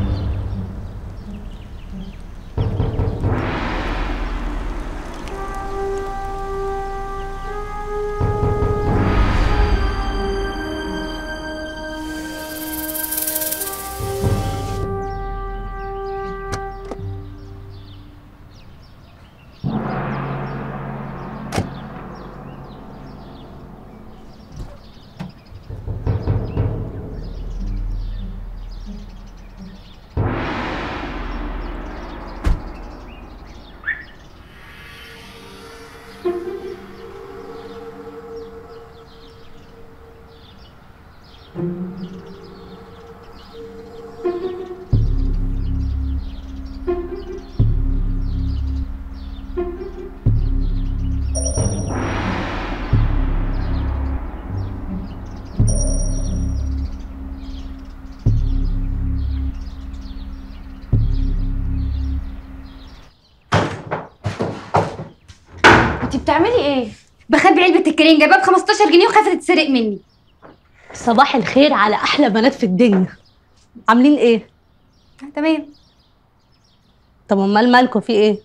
انت بتعملي ايه؟ بخبي علبة الكرنجة باب 15 جنيه وخافت تتسرق مني صباح الخير على احلى بنات في الدنيا عاملين ايه تمام طب امال مالكوا في ايه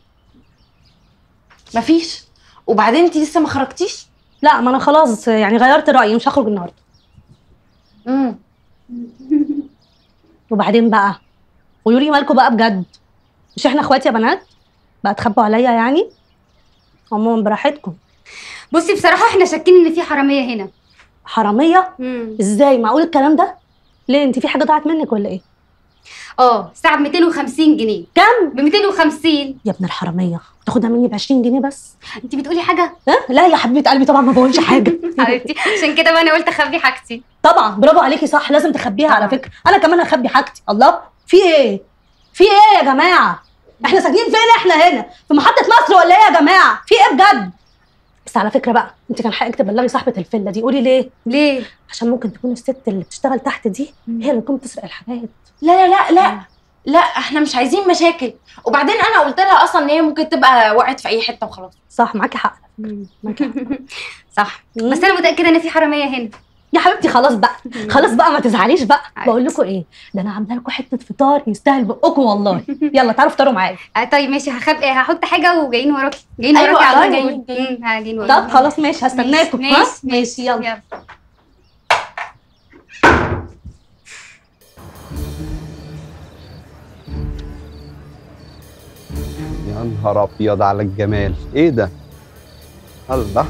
مفيش وبعدين انت لسه ما خرجتيش لا ما انا خلاص يعني غيرت رايي مش هخرج النهارده امم وبعدين بقى قولوا لي مالكوا بقى بجد مش احنا اخوات يا بنات بقى تخبوا عليا يعني عموما براحتكم بصي بصراحه احنا شاكين ان في حراميه هنا حراميه ازاي معقول الكلام ده ليه انت في حاجه ضاعت منك ولا ايه اه ساعه ب 250 جنيه كام ب 250 يا ابن الحراميه تاخدها مني ب 20 جنيه بس انت بتقولي حاجه ها لا يا حبيبه قلبي طبعا ما بقولش حاجه حبيبتي عشان كده بقى انا قلت اخبي حاجتي طبعا برافو عليكي صح لازم تخبيها على فكره انا كمان هخبي حاجتي الله في ايه في ايه يا جماعه احنا ساكنين فين احنا هنا في محطه مصر ولا ايه يا جماعه في ايه بجد بس على فكره بقى انت كان حقك تبلغي صاحبه الفيلا دي قولي ليه ليه عشان ممكن تكون الست اللي بتشتغل تحت دي هي اللي تكون بتسرق الحاجات لا لا لا لا لا احنا مش عايزين مشاكل وبعدين انا قلت لها اصلا ان هي ممكن تبقى وقعت في اي حته وخلاص صح معاكي حق معاكي حق صح بس انا متاكده ان في حراميه هنا يا حبيبتي خلاص بقى خلاص بقى ما تزعليش بقى بقول لكم ايه ده انا عامله لكم حته فطار يستاهل بقكم والله يلا تعالوا افطروا معايا آه طيب ماشي هخبي هحط حاجه وجايين وراكي جايين أيوة، وراكي على آه، طول جايين، مم، آه، جايين وراكي طب خلاص ماشي هستناكم ها ماشي ماشي يلا يا نهار ابيض على الجمال ايه ده الله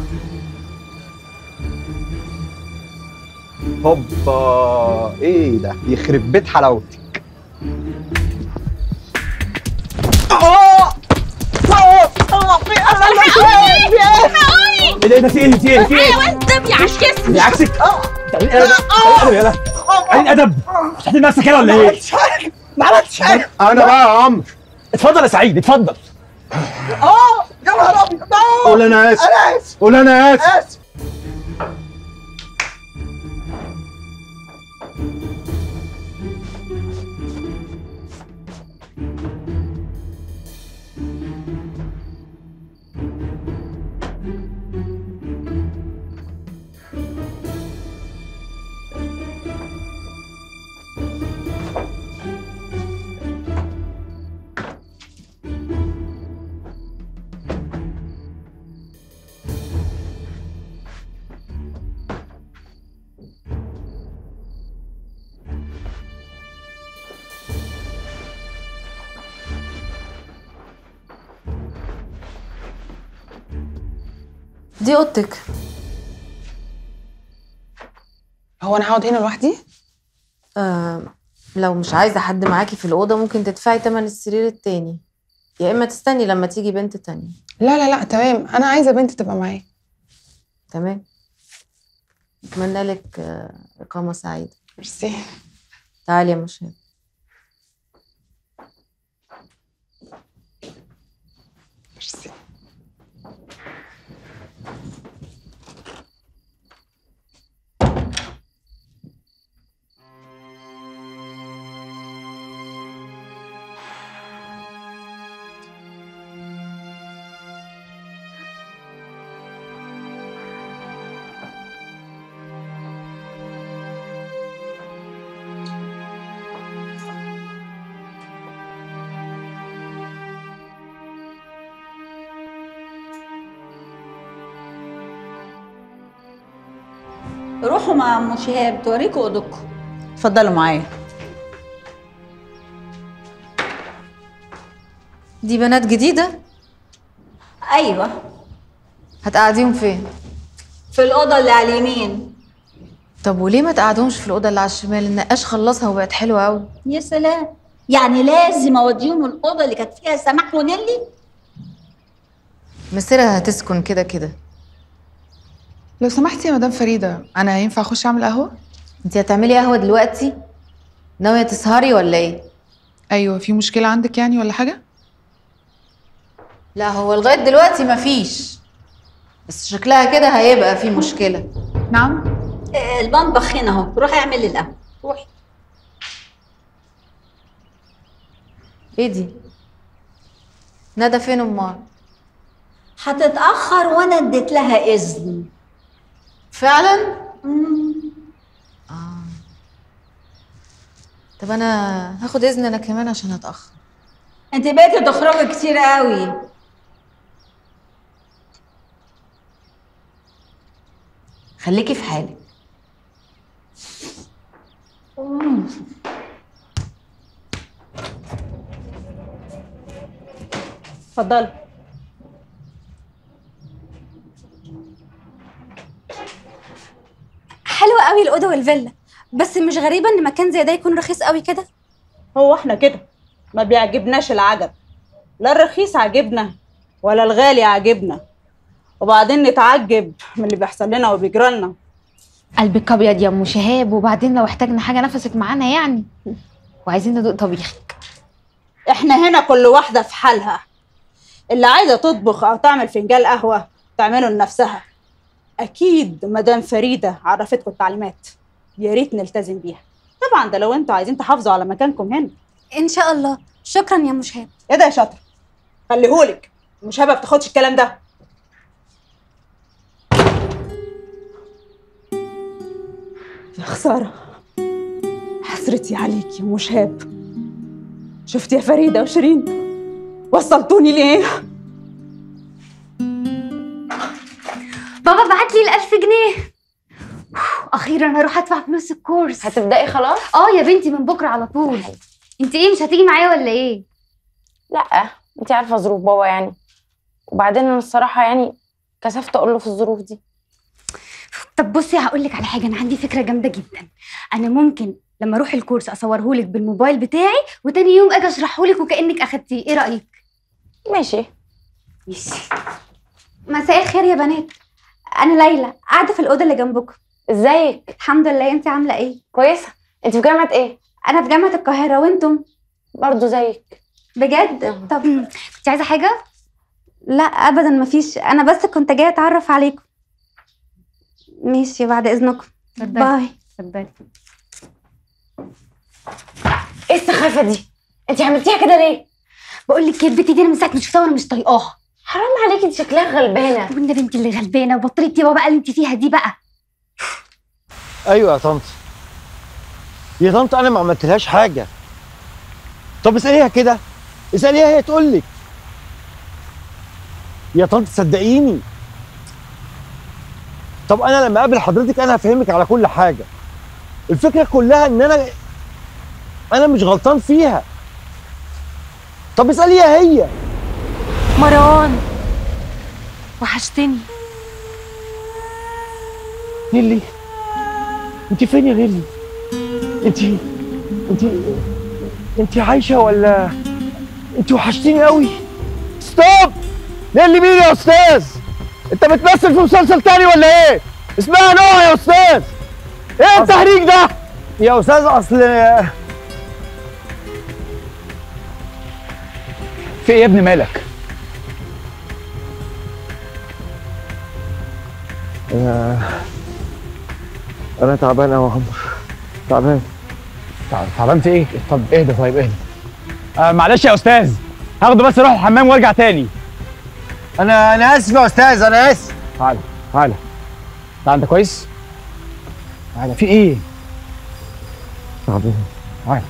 هوبا ايه ده يخرب بيت حلاوتك ايه ده ايه ده في ايه في ايه في ايه وانت بيعكسني بيعكسك تعالي ادب ادب يلا عايزين ادب مش هتحل نفسك كده ولا ايه؟ ما عملتش حاجه انا بقى يا عمرو اتفضل يا سعيد اتفضل اه يا نهار ابيض قول انا اسف انا اسف قول انا اسف اسف دي اوضتك هو انا هقعد هنا لوحدي آه لو مش عايزه حد معاكي في الاوضه ممكن تدفعي تمن السرير التاني يا اما تستني لما تيجي بنت تانية لا لا لا تمام انا عايزه بنت تبقى معايا تمام اتمنى لك آه، اقامه سعيده ميرسي تعالي يا مشهد ميرسي روحوا مع ام شهاب توريكوا اوضتكم اتفضلوا معايا دي بنات جديده ايوه هتقعديهم فين في الاوضه اللي على اليمين طب وليه ما تقعدهمش في الاوضه اللي على الشمال النقاش خلصها وبقت حلوه قوي يا سلام يعني لازم اوديهم الاوضه اللي كانت فيها سماح ونيلي مسيرها هتسكن كده كده لو سمحتي يا مدام فريده انا ينفع اخش اعمل قهوه انت هتعملي قهوه دلوقتي ناويه تسهري ولا ايه ايوه في مشكله عندك يعني ولا حاجه لا هو لغايه دلوقتي مفيش بس شكلها كده هيبقى في مشكله نعم آه، المطبخ هنا اهو روحي اعملي القهوه روحي ايه دي ندى فين امال هتتاخر وانا اديت لها اذن فعلا طب انا هاخد اذن انا كمان عشان هتاخر انت بقيتي تخرجي كتير قوي خليكي في حالك اتفضلي حلوة قوي الأوضة والفيلا بس مش غريبة إن مكان زي ده يكون رخيص قوي كده هو احنا كده ما بيعجبناش العجب لا الرخيص عاجبنا ولا الغالي عاجبنا وبعدين نتعجب من اللي بيحصل لنا وبيجرى لنا قلبك ابيض يا ام شهاب وبعدين لو احتاجنا حاجه نفسك معانا يعني وعايزين ندوق طبيخك احنا هنا كل واحدة في حالها اللي عايزة تطبخ أو تعمل فنجان قهوة تعمله لنفسها أكيد مدام فريدة عرفتكم التعليمات يا ريت نلتزم بيها طبعا ده لو انتوا عايزين تحافظوا على مكانكم هنا إن شاء الله شكرا يا مشهاب ايه ده يا شاطر خليهولك مش هبه بتاخدش الكلام ده يا خسارة حسرتي عليك يا مشهاب شفت يا فريدة وشيرين وصلتوني ليه بابا بعت لي الألف جنيه أخيرا هروح أدفع فلوس الكورس هتبدأي خلاص؟ اه يا بنتي من بكرة على طول انت ايه مش هتيجي معايا ولا ايه؟ لا انت عارفه ظروف بابا يعني وبعدين انا الصراحه يعني كسفت اقول له في الظروف دي طب بصي هقول لك على حاجه انا عندي فكره جامده جدا انا ممكن لما اروح الكورس اصورهولك بالموبايل بتاعي وتاني يوم اجي اشرحهولك وكانك اخدتيه ايه رايك ماشي ماشي مساء الخير يا بنات انا ليلى قاعده في الاوضه اللي جنبكم ازيك الحمد لله انت عامله ايه كويسه انت في جامعه ايه انا في جامعه القاهره وانتم برضو زيك بجد طب كنت عايزه حاجه لا ابدا مفيش انا بس كنت جايه اتعرف عليكم ماشي بعد اذنكم باي اتفضلي ايه السخافه دي انت عملتيها كده ليه بقول لك البت دي انا من ساعه ما شفتها وانا مش طايقاها حرام عليكي دي شكلها غلبانه والنبي انت اللي غلبانه وبطلتي يابا بقى اللي انت فيها دي بقى ايوه يا طنط يا طنط انا ما عملتلهاش حاجه طب اساليها كده اساليها هي تقول لك يا طنط صدقيني طب انا لما اقابل حضرتك انا هفهمك على كل حاجه الفكره كلها ان انا انا مش غلطان فيها طب اساليها هي مروان وحشتني ليلي انت فين يا ليلي انت انت انت عايشه ولا انت وحشتيني قوي ستوب ليلي مين يا استاذ انت بتمثل في مسلسل تاني ولا ايه اسمها نوع يا استاذ ايه التحريك ده يا استاذ اصل في ايه يا ابني مالك انا انا تعبان قوي يا عمرو تعبان تع- تعبان في ايه طب اهدى طيب اهدى آه معلش يا استاذ هاخده بس اروح الحمام وارجع تاني انا انا اسف يا استاذ انا اسف تعالى تعالى تعالى انت كويس تعالى في ايه تعبان تعالى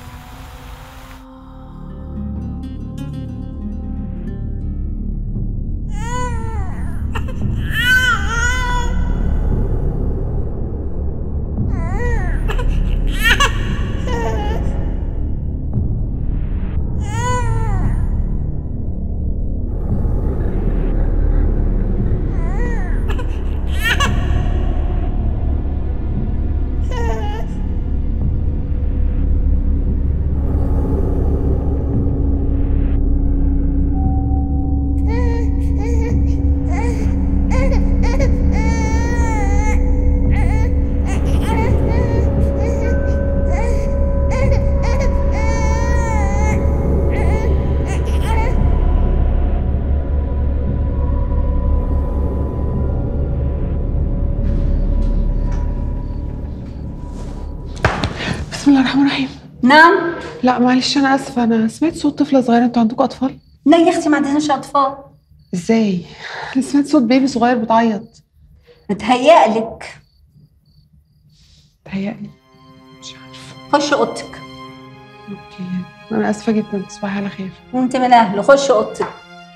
بسم الله الرحمن الرحيم نعم لا معلش انا اسفه انا سمعت صوت طفله صغيره انتوا عندكم اطفال لا يا اختي ما عندناش اطفال ازاي انا سمعت صوت بيبي صغير بتعيط متهيألك متهيألي خش اوضتك اوكي انا اسفه جدا تصبحي على خير انت من اهله خش اوضتك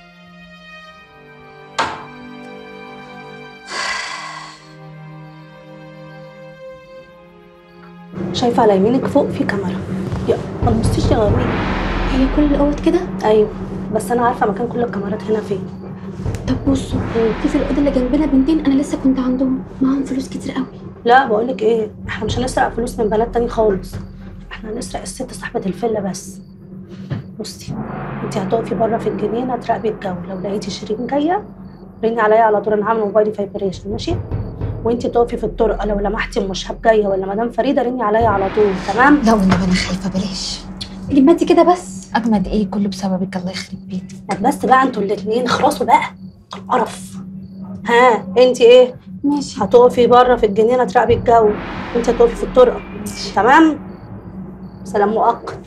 شايفه على يمينك فوق في كاميرا يا ما تبصيش يا غروي هي كل الاوض كده ايوه بس انا عارفه مكان كل الكاميرات هنا فين طب بصوا في في الاوضه اللي جنبنا بنتين انا لسه كنت عندهم معاهم فلوس كتير قوي لا بقول لك ايه احنا مش هنسرق فلوس من بنات تاني خالص احنا هنسرق الست صاحبه الفيلا بس بصي انت هتقفي بره في الجنينه تراقبي الجو لو لقيتي شيرين جايه رني عليا على طول انا هعمل موبايلي فايبريشن ماشي وانت تقفي في الطرقه لو لمحتي ام شهاب جايه ولا مدام فريده رني عليا على طول تمام لا والنبي انا خايفه بلاش جمعتي كده بس اجمد ايه كله بسببك الله يخرب بيتك ما بس بقى انتوا الاثنين اخلصوا بقى قرف ها انت ايه ماشي هتقفي بره في الجنينه تراقبي الجو وانت هتقفي في الطرقه تمام سلام مؤقت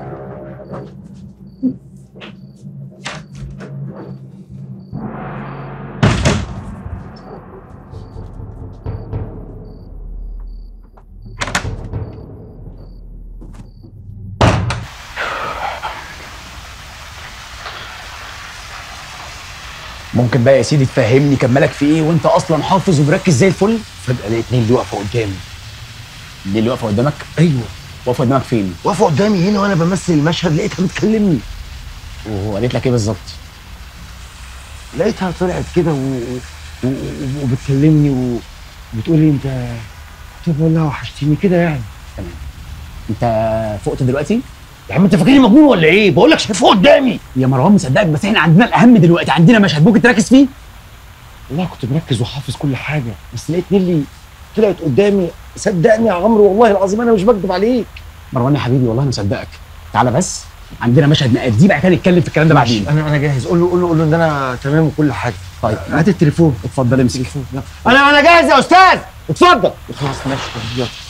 ممكن بقى يا سيدي تفهمني كان مالك في ايه وانت اصلا حافظ ومركز زي الفل فجاه لقيت اتنين اللي واقفه قدامي دي اللي واقفه قدامك ايوه واقفه قدامك فين واقفه قدامي هنا وانا بمثل المشهد لقيتها بتكلمني وقالت لك ايه بالظبط لقيتها طلعت كده و... و... و... وبتكلمني وبتقول لي انت قلت لها والله وحشتيني كده يعني تمام انت فقت دلوقتي يا عم انت فاكرني مجنون ولا ايه بقول لك شايفه قدامي يا مروان مصدقك بس احنا عندنا الاهم دلوقتي عندنا مشهد ممكن تركز فيه والله كنت مركز وحافظ كل حاجه بس لقيت نيلي طلعت قدامي صدقني يا عمرو والله العظيم انا مش بكذب عليك مروان يا حبيبي والله مصدقك تعالى بس عندنا مشهد نأديه بعد كده نتكلم في الكلام ده بعدين انا انا جاهز قول له قول له قول له ان انا تمام وكل حاجه طيب هات التليفون اتفضل امسك انا انا جاهز يا استاذ اتفضل خلاص ماشي يلا